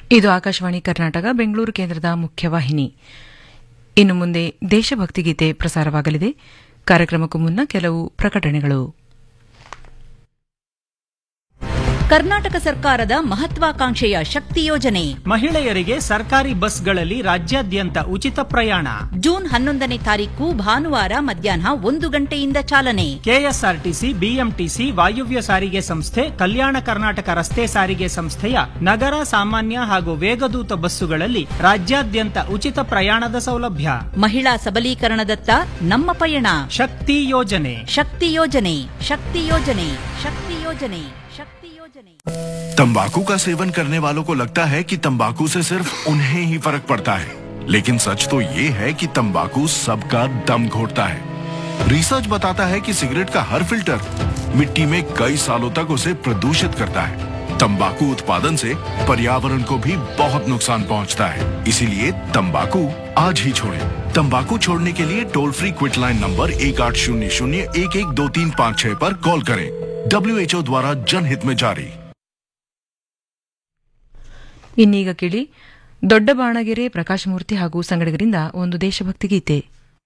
ಇದು ಆಕಾಶವಾಣಿ ಕರ್ನಾಟಕ ಬೆಂಗಳೂರು ಕೇಂದ್ರದ ಮುಖ್ಯವಾಹಿನಿ ಇನ್ನು ಮುಂದೆ ದೇಶಭಕ್ತಿ ಗೀತೆ ಪ್ರಸಾರವಾಗಲಿದೆ ಕಾರ್ಯಕ್ರಮಕ್ಕೂ ಮುನ್ನ ಕೆಲವು ಪ್ರಕಟಣೆಗಳು ಕರ್ನಾಟಕ ಸರ್ಕಾರದ ಮಹತ್ವಾಕಾಂಕ್ಷೆಯ ಶಕ್ತಿ ಯೋಜನೆ ಮಹಿಳೆಯರಿಗೆ ಸರ್ಕಾರಿ ಬಸ್ಗಳಲ್ಲಿ ರಾಜ್ಯಾದ್ಯಂತ ಉಚಿತ ಪ್ರಯಾಣ ಜೂನ್ ಹನ್ನೊಂದನೇ ತಾರೀಕು ಭಾನುವಾರ ಮಧ್ಯಾಹ್ನ ಒಂದು ಗಂಟೆಯಿಂದ ಚಾಲನೆ ಕೆಎಸ್ಆರ್ಟಿಸಿ ಬಿಎಂಟಿಸಿ ವಾಯುವ್ಯ ಸಾರಿಗೆ ಸಂಸ್ಥೆ ಕಲ್ಯಾಣ ಕರ್ನಾಟಕ ರಸ್ತೆ ಸಾರಿಗೆ ಸಂಸ್ಥೆಯ ನಗರ ಸಾಮಾನ್ಯ ಹಾಗೂ ವೇಗದೂತ ಬಸ್ಸುಗಳಲ್ಲಿ ರಾಜ್ಯಾದ್ಯಂತ ಉಚಿತ ಪ್ರಯಾಣದ ಸೌಲಭ್ಯ ಮಹಿಳಾ ಸಬಲೀಕರಣದತ್ತ ನಮ್ಮ ಪಯಣ ಶಕ್ತಿ ಯೋಜನೆ ಶಕ್ತಿ ಯೋಜನೆ ಶಕ್ತಿ ಯೋಜನೆ ಶಕ್ತಿ ಯೋಜನೆ ಶಕ್ತಿ ಯೋಜನೆ तंबाकू का सेवन करने वालों को लगता है कि तंबाकू से सिर्फ उन्हें ही फर्क पड़ता है लेकिन सच तो ये है कि तंबाकू सबका दम घोटता है रिसर्च बताता है कि सिगरेट का हर फिल्टर मिट्टी में कई सालों तक उसे प्रदूषित करता है तंबाकू उत्पादन से पर्यावरण को भी बहुत नुकसान पहुंचता है इसीलिए तंबाकू आज ही छोड़ें। तंबाकू छोड़ने के लिए toll free quit line number एक आठ शून्य शून्य एक एक दो तीन पाँच छह पर कॉल करें डब्ल्यू द्वारा जनहित में जारी ಇನ್ನೀಗ ಕೇಳಿ ದೊಡ್ಡ ಬಾಣಗೆರೆ ಪ್ರಕಾಶಮೂರ್ತಿ ಹಾಗೂ ಸಂಗಡಿಗರಿಂದ ಒಂದು ದೇಶಭಕ್ತಿ ಗೀತೆ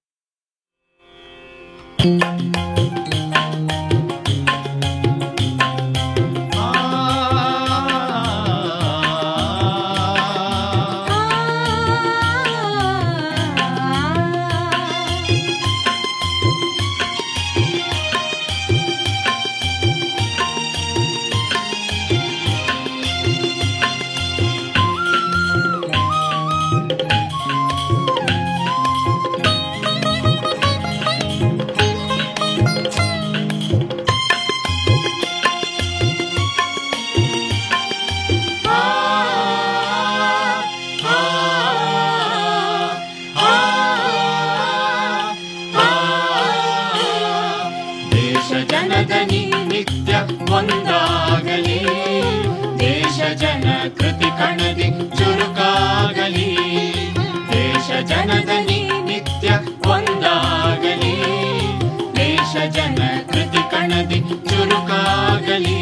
ದೇಶ ಜನದನಿ ನಿತ್ಯ ಒಂದಾಗಲಿ ದೇಶ ಜನ ಕೃತಿ ಕಣದಿ ಚುರುಕಾಗಲಿ ದೇಶ ಜನದನಿ ನಿತ್ಯ ಒಂದಾಗಲಿ ದೇಶ ಜನ ಕೃತಿ ಕಣದಿ ಚುರುಕಾಗಲಿ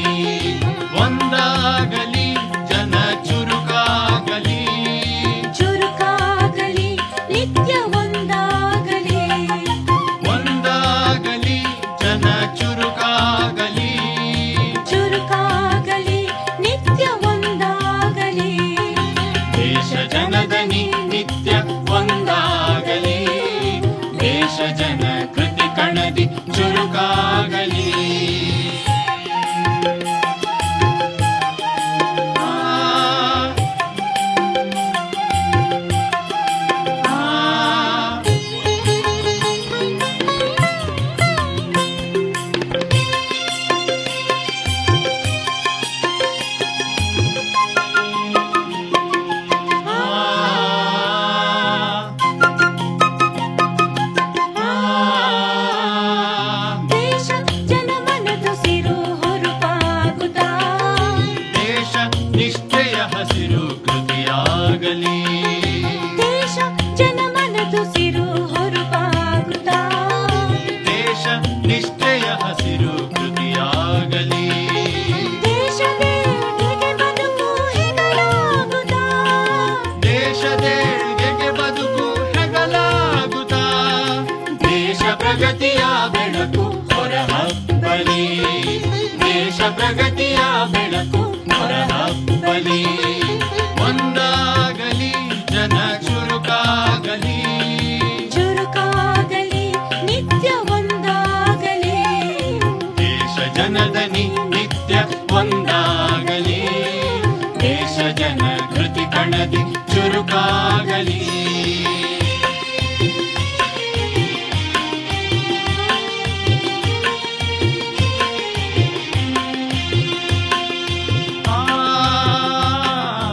ಒಂದಾಗಲಿ ಜನ ಚುರುಕಾಗಲಿ ಚುರುಕಾಗಲಿ ನಿತ್ಯ ಒಂದಾಗಲಿ ಒಂದಾಗಲಿ ಜನ ಚುರುಕಾಗಲಿ ಚುರುಕಾಗಲಿ ನಿತ್ಯ ಒಂದಾಗಲಿ ದೇಶ ಜನದನಿ ನಿತ್ಯ ಒಂದಾಗಲಿ ದೇಶ ಜನ ಕೃತಿ ಕಣದಿ ಚುರುಕಾಗಲಿ ಆ, ಆ, ದೇಶ ಜನಮನದುಸಿರು ಹೊರಪಾಗುತ್ತಾ ದೇಶ ನಿಷ್ಠೆಯ ಹಸಿರು ಕೃತಿಯಾಗಲಿ ದೇಶ ಜನಮನದುಸಿರು ಹೊರಪಾಗುತ್ತಾ ದೇಶ ನಿಷ್ಠೆಯ ಹಸಿರು ಕೃತಿಯಾಗಲಿ ದೇಶದೇಗೆ ಬದುಕು ಹೆಗಲಾಗುತ್ತಾ ದೇಶದೇಗೆ ಬದುಕು ಹೆಗಲಾಗುತ್ತಾ ದೇಶ ಪ್ರಗತಿಯ ಬೆಳಕು ಹೊರಹಬ್ಬಲಿ ದೇಶ ಪ್ರಗತಿಯ ಬೆಳಕು ಹೊರಹಬ್ಬಲಿ ಒಂದಾಗಲಿ ಜನ ಚುರುಕಾಗಲಿ ಚುರುಕಾಗಲಿ ನಿತ್ಯ ಒಂದಾಗಲಿ ದೇಶ ಜನದನಿ ನಿತ್ಯ ಒಂದಾಗಲಿ ದೇಶ ಜನ ಕೃತಿ ಕಣದಿ ಚುರುಕಾಗಲಿ ಆ,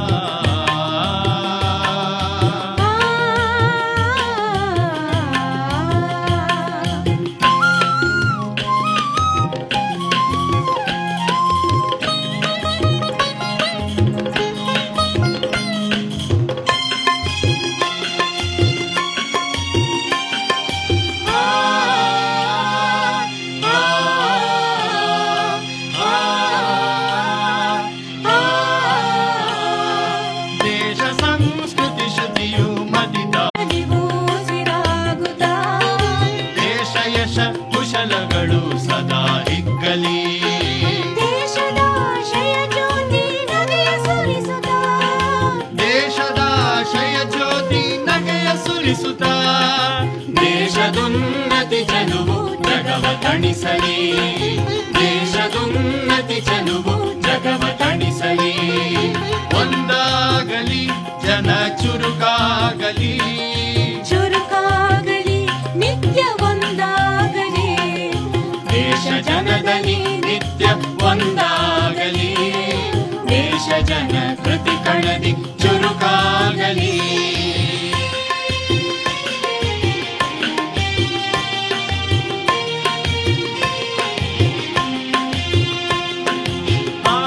ಹರ್ಷ ಕುಶಲಗಳು ಸದಾ ಹಿಗ್ಗಲಿ ದೇಶದ ಆಶಯ ಜ್ಯೋತಿ ನಗೆಯ ಸುರಿಸುತ್ತಾ ದೇಶದ ಆಶಯ ಜ್ಯೋತಿ ನಗೆಯ ಸುರಿಸುತ್ತ ದೇಶದುನ್ನತಿ ಚಲುವು ಜಗವ ತಣಿಸಲಿ ದೇಶದುನ್ನತಿ ಚಲುವು ಜಗವ ತಣಿಸಲಿ ಒಂದಾಗಲಿ ಜನ ಚುರುಕಾಗಲಿ ಚುರುಕಾಗಲಿ ನಿತ್ಯ ಒಂದಾಗಲಿ ದೇಶ ಜನದಲ್ಲಿ ನಿತ್ಯ ಒಂದಾಗಲಿ ದೇಶ ಜನ ಕೃತಿ ಕಣದಿ ಚುರುಕಾಗಲಿ ಆ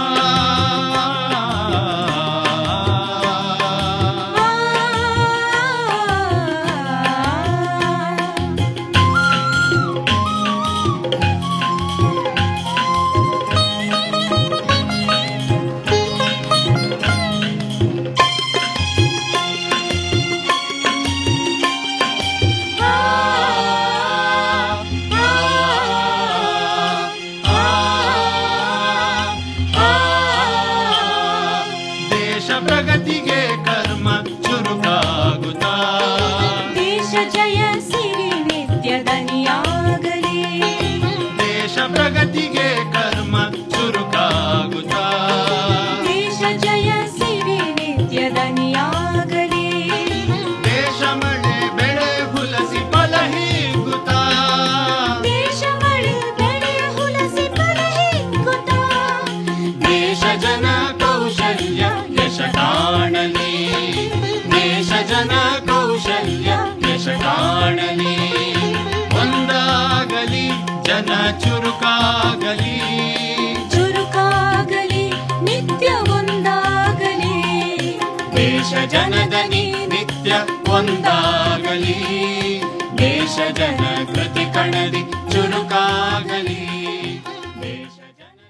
ದೇಶ ಪ್ರಗತಿಗೆ ಕರ್ಮ ಚುರುಕಾಗುತ್ತಾ ದೇಶ ಜಯ ಸಿರಿ ನಿತ್ಯ ದನಿಯಾಗಲಿ ದೇಶ ಪ್ರಗತಿಗೆ ಕರ್ಮ ಚುರುಕಾಗುತ್ತಾ ದೇಶ ಜಯ ಸಿರಿ ನಿತ್ಯ ದನಿಯಾಗಲಿ ದೇಶ ಮಳೆ ಬೆಳೆ ಹುಲಸಿ ಫಲ ಹೀಗುತ್ತಾ ದೇಶ ಮಳೆ ಬೆಳೆ ಹುಲಸಿ ಪರಹಿಕ್ಕುತ್ತಾ ದೇಶ ಜನ ಕೌಶಲ್ಯ ಯಶ ಕಾಣಲಿ ದೇಶ ಜನ ಕೌಶಲ್ಯ ಯಶ ಕಾಣಲಿ ಒಂದಾಗಲಿ ಜನ ಚುರುಕಾಗಲಿ ಚುರುಕಾಗಲಿ ನಿತ್ಯ ಒಂದಾಗಲಿ ದೇಶ ಜನದನಿ ನಿತ್ಯ ಒಂದಾಗಲಿ ದೇಶ ಜನ ಕೃತಿ ಕಣದಿ ಚುರುಕಾಗಲಿ ದೇಶ ಜನ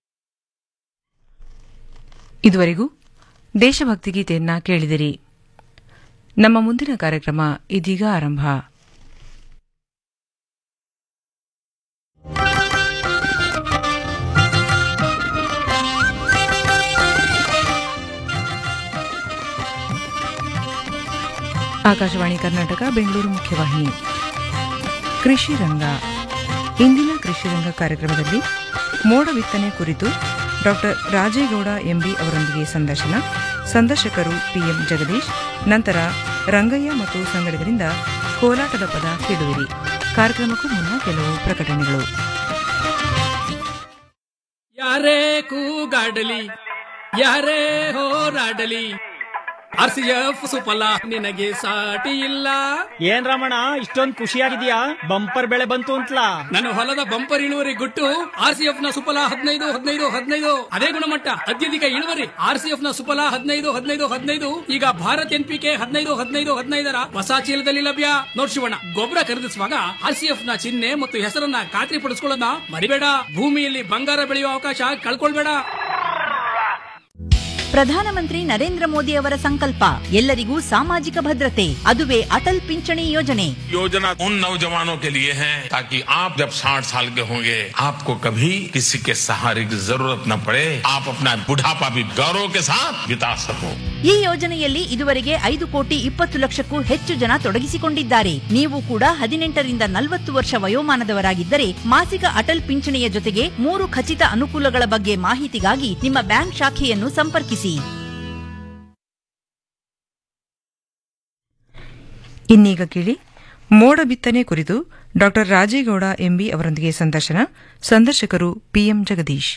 ಇದುವರೆಗೂ ದೇಶಭಕ್ತಿ ಗೀತೆಯನ್ನ ಕೇಳಿದಿರಿ ನಮ್ಮ ಮುಂದಿನ ಕಾರ್ಯಕ್ರಮ ಇದೀಗ ಆರಂಭ ಆಕಾಶವಾಣಿ ಕರ್ನಾಟಕ ಬೆಂಗಳೂರು ಮುಖ್ಯವಾಹಿನಿ ಕೃಷಿ ರಂಗ ಇಂದಿನ ಕೃಷಿ ರಂಗ ಕಾರ್ಯಕ್ರಮದಲ್ಲಿ ಮೋಡ ಬಿತ್ತನೆ ಕುರಿತು ಡಾಕ್ಟರ್ ರಾಜೇಗೌಡ ಎಂಬಿ ಅವರೊಂದಿಗೆ ಸಂದರ್ಶನ ಸಂದರ್ಶಕರು ಪಿಎಂ ಜಗದೀಶ್ ನಂತರ ರಂಗಯ್ಯ ಮತ್ತು ಸಂಗಡಿಗರಿಂದ ಕೋಲಾಟದ ಪದ ಕೇಳುವಿರಿ ಕಾರ್ಯಕ್ರಮಕ್ಕೂ ಮುನ್ನ ಕೆಲವು ಪ್ರಕಟಣೆಗಳು ಯಾರೇ ಕೂಗಾಡಲಿ ಯಾರೇ ಹೋರಾಡಲಿ ಆರ್ ಸಿ ಎಫ್ ಸುಫಲ ನಿನಗೆ ಸಾಟಿ ಇಲ್ಲ ಏನ್ ರಮಣ ಇಷ್ಟೊಂದ್ ಖುಷಿಯಾಗಿದ್ಯಾ ಬಂಪರ್ ಬೆಳೆ ಬಂತು ಅಂತಲಾ ನನ್ನ ಹೊಲದ ಬಂಪರ್ ಇಳುವರಿ ಗುಟ್ಟು ಆರ್ ಸಿ ಎಫ್ ನ ಸುಫಲ ಹದಿನೈದು ಹದಿನೈದು ಹದಿನೈದು ಅದೇ ಗುಣಮಟ್ಟ ಅತ್ಯಧಿಕ ಇಳುವರಿ ಆರ್ ಸಿ ಎಫ್ ನ ಸುಫಲ ಹದಿನೈದು ಹದಿನೈದು ಹದಿನೈದು ಈಗ ಭಾರತ್ ಎನ್ ಪಿ ಕೆ ಹದಿನೈದು ಹದಿನೈದು ಹದಿನೈದರ ಹೊಸ ಚೀಲದಲ್ಲಿ ಲಭ್ಯ ನೋಡ್ ಶಿವಣ್ಣ ಗೊಬ್ಬರ ಖರೀದಿಸುವಾಗ ಆರ್ ಸಿ ಎಫ್ ನ ಚಿಹ್ನೆ ಮತ್ತು ಹೆಸರನ್ನ ಖಾತ್ರಿ ಪಡಿಸ್ಕೊಳ್ಳೋದನ್ನ ಮರಿಬೇಡ ಭೂಮಿಯಲ್ಲಿ ಬಂಗಾರ ಬೆಳೆಯುವ ಅವಕಾಶ ಕಳ್ಕೊಳ್ಬೇಡ ಪ್ರಧಾನಮಂತ್ರಿ ನರೇಂದ್ರ ಮೋದಿ ಅವರ ಸಂಕಲ್ಪ ಎಲ್ಲರಿಗೂ ಸಾಮಾಜಿಕ ಭದ್ರತೆ ಅದುವೇ ಅಟಲ್ ಪಿಂಚಣಿ ಯೋಜನೆ योजना उन नौजवानों के लिए है ताकि आप जब 60 साल के होंगे आपको कभी किसी के सहारे की जरूरत न पड़े आप अपना बुढ़ापा भी गौरव के साथ बिता सको ಈ ಯೋಜನೆಯಲ್ಲಿ ಇದುವರೆಗೆ ಐದು ಕೋಟಿ ಇಪ್ಪತ್ತು ಲಕ್ಷಕ್ಕೂ ಹೆಚ್ಚು ಜನ ತೊಡಗಿಸಿಕೊಂಡಿದ್ದಾರೆ ನೀವು ಕೂಡ ಹದಿನೆಂಟರಿಂದ ನಲವತ್ತು ವರ್ಷ ವಯೋಮಾನದವರಾಗಿದ್ದರೆ ಮಾಸಿಕ ಅಟಲ್ ಪಿಂಚಣಿಯ ಜೊತೆಗೆ ಮೂರು ಖಚಿತ ಅನುಕೂಲಗಳ ಬಗ್ಗೆ ಮಾಹಿತಿಗಾಗಿ ನಿಮ್ಮ ಬ್ಯಾಂಕ್ ಶಾಖೆಯನ್ನು ಸಂಪರ್ಕಿಸಿ ಇನ್ನೀಗ ಕೇಳಿ ಮೋಡ ಬಿತ್ತನೆ ಕುರಿತು ಡಾಕ್ಟರ್ ರಾಜೇಗೌಡ ಎಂಬಿ ಅವರೊಂದಿಗೆ ಸಂದರ್ಶನ ಸಂದರ್ಶಕರು ಪಿಎಂ ಜಗದೀಶ್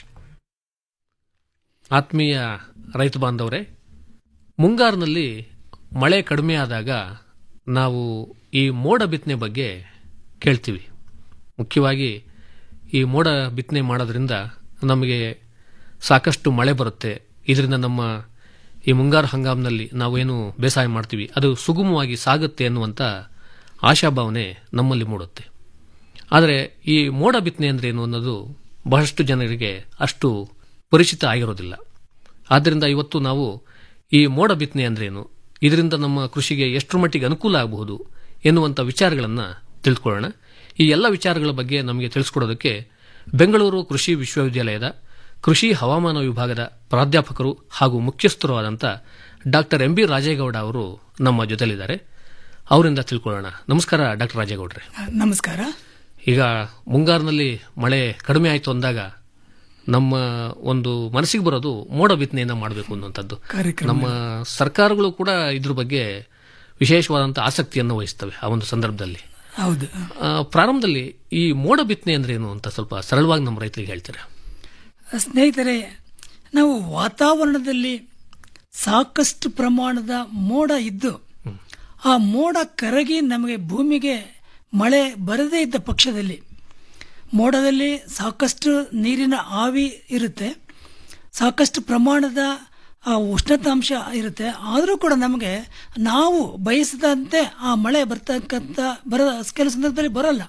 ಆತ್ಮೀಯ ರೈತ ಬಾಂಧವರೇ ಮುಂಗಾರಿನಲ್ಲಿ ಮಳೆ ಕಡಿಮೆ ಆದಾಗ ನಾವು ಈ ಮೋಡ ಬಿತ್ತನೆ ಬಗ್ಗೆ ಕೇಳ್ತೀವಿ ಮುಖ್ಯವಾಗಿ ಈ ಮೋಡ ಬಿತ್ತನೆ ಮಾಡೋದ್ರಿಂದ ನಮಗೆ ಸಾಕಷ್ಟು ಮಳೆ ಬರುತ್ತೆ ಇದರಿಂದ ನಮ್ಮ ಈ ಮುಂಗಾರು ಹಂಗಾಮಿನಲ್ಲಿ ನಾವೇನು ಬೇಸಾಯ ಮಾಡ್ತೀವಿ ಅದು ಸುಗಮವಾಗಿ ಸಾಗುತ್ತೆ ಅನ್ನುವಂಥ ಆಶಾಭಾವನೆ ನಮ್ಮಲ್ಲಿ ಮೂಡುತ್ತೆ ಆದರೆ ಈ ಮೋಡ ಬಿತ್ತನೆ ಅಂದ್ರೆ ಏನು ಅನ್ನೋದು ಬಹಳಷ್ಟು ಜನರಿಗೆ ಅಷ್ಟು ಪರಿಚಿತ ಆಗಿರೋದಿಲ್ಲ ಆದ್ದರಿಂದ ಇವತ್ತು ನಾವು ಈ ಮೋಡ ಬಿತ್ತನೆ ಅಂದ್ರೇನು ಇದರಿಂದ ನಮ್ಮ ಕೃಷಿಗೆ ಎಷ್ಟರ ಮಟ್ಟಿಗೆ ಅನುಕೂಲ ಆಗಬಹುದು ಎನ್ನುವಂಥ ವಿಚಾರಗಳನ್ನು ತಿಳ್ಕೊಳ್ಳೋಣ ಈ ಎಲ್ಲ ವಿಚಾರಗಳ ಬಗ್ಗೆ ನಮಗೆ ತಿಳಿಸ್ಕೊಡೋದಕ್ಕೆ ಬೆಂಗಳೂರು ಕೃಷಿ ವಿಶ್ವವಿದ್ಯಾಲಯದ ಕೃಷಿ ಹವಾಮಾನ ವಿಭಾಗದ ಪ್ರಾಧ್ಯಾಪಕರು ಹಾಗೂ ಮುಖ್ಯಸ್ಥರು ಆದಂಥ ಡಾಕ್ಟರ್ ಎಂ ಬಿ ರಾಜೇಗೌಡ ಅವರು ನಮ್ಮ ಜೊತೆಲಿದ್ದಾರೆ ಅವರಿಂದ ತಿಳ್ಕೊಳ್ಳೋಣ ನಮಸ್ಕಾರ ಡಾಕ್ಟರ್ ರಾಜೇಗೌಡ್ರೆ ನಮಸ್ಕಾರ ಈಗ ಮುಂಗಾರಿನಲ್ಲಿ ಮಳೆ ಕಡಿಮೆ ಆಯಿತು ಅಂದಾಗ ನಮ್ಮ ಒಂದು ಮನಸ್ಸಿಗೆ ಬರೋದು ಮೋಡ ಬಿತ್ತನೆಯನ್ನ ಮಾಡಬೇಕು ಅನ್ನುವಂಥದ್ದು ಕಾರ್ಯಕ್ರಮ. ನಮ್ಮ ಸರ್ಕಾರಗಳು ಕೂಡ ಇದ್ರ ಬಗ್ಗೆ ವಿಶೇಷವಾದಂಥ ಆಸಕ್ತಿಯನ್ನು ವಹಿಸ್ತವೆ ಆ ಒಂದು ಸಂದರ್ಭದಲ್ಲಿ ಹೌದು ಆ, ಪ್ರಾರಂಭದಲ್ಲಿ ಈ ಮೋಡ ಬಿತ್ತನೆ ಅಂದ್ರೆ ಏನು ಅಂತ ಸ್ವಲ್ಪ ಸರಳವಾಗಿ ನಮ್ಮ ರೈತರಿಗೆ ಹೇಳ್ತೀರಾ ಸ್ನೇಹಿತರೆ ನಾವು ವಾತಾವರಣದಲ್ಲಿ ಸಾಕಷ್ಟು ಪ್ರಮಾಣದ ಮೋಡ ಇದ್ದು ಆ ಮೋಡ ಕರಗಿ ನಮಗೆ ಭೂಮಿಗೆ ಮಳೆ ಬರದೇ ಇದ್ದ ಪಕ್ಷದಲ್ಲಿ ಮೋಡದಲ್ಲಿ ಸಾಕಷ್ಟು ನೀರಿನ ಆವಿ ಇರುತ್ತೆ ಸಾಕಷ್ಟು ಪ್ರಮಾಣದ ಆ ಉಷ್ಣತಾಂಶ ಇರುತ್ತೆ ಆದರೂ ಕೂಡ ನಮಗೆ ನಾವು ಬಯಸಿದಂತೆ ಆ ಮಳೆ ಬರ್ತಕ್ಕಂಥ ಬರ ಕೆಲವು ಸಂದರ್ಭದಲ್ಲಿ ಬರಲ್ಲ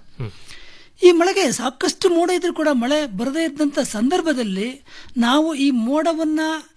ಈ ಮಳೆಗೆ ಸಾಕಷ್ಟು ಮೋಡ ಇದ್ರೂ ಕೂಡ ಮಳೆ ಬರದೇ ಇದ್ದಂಥ ಸಂದರ್ಭದಲ್ಲಿ ನಾವು ಈ ಮೋಡವನ್ನ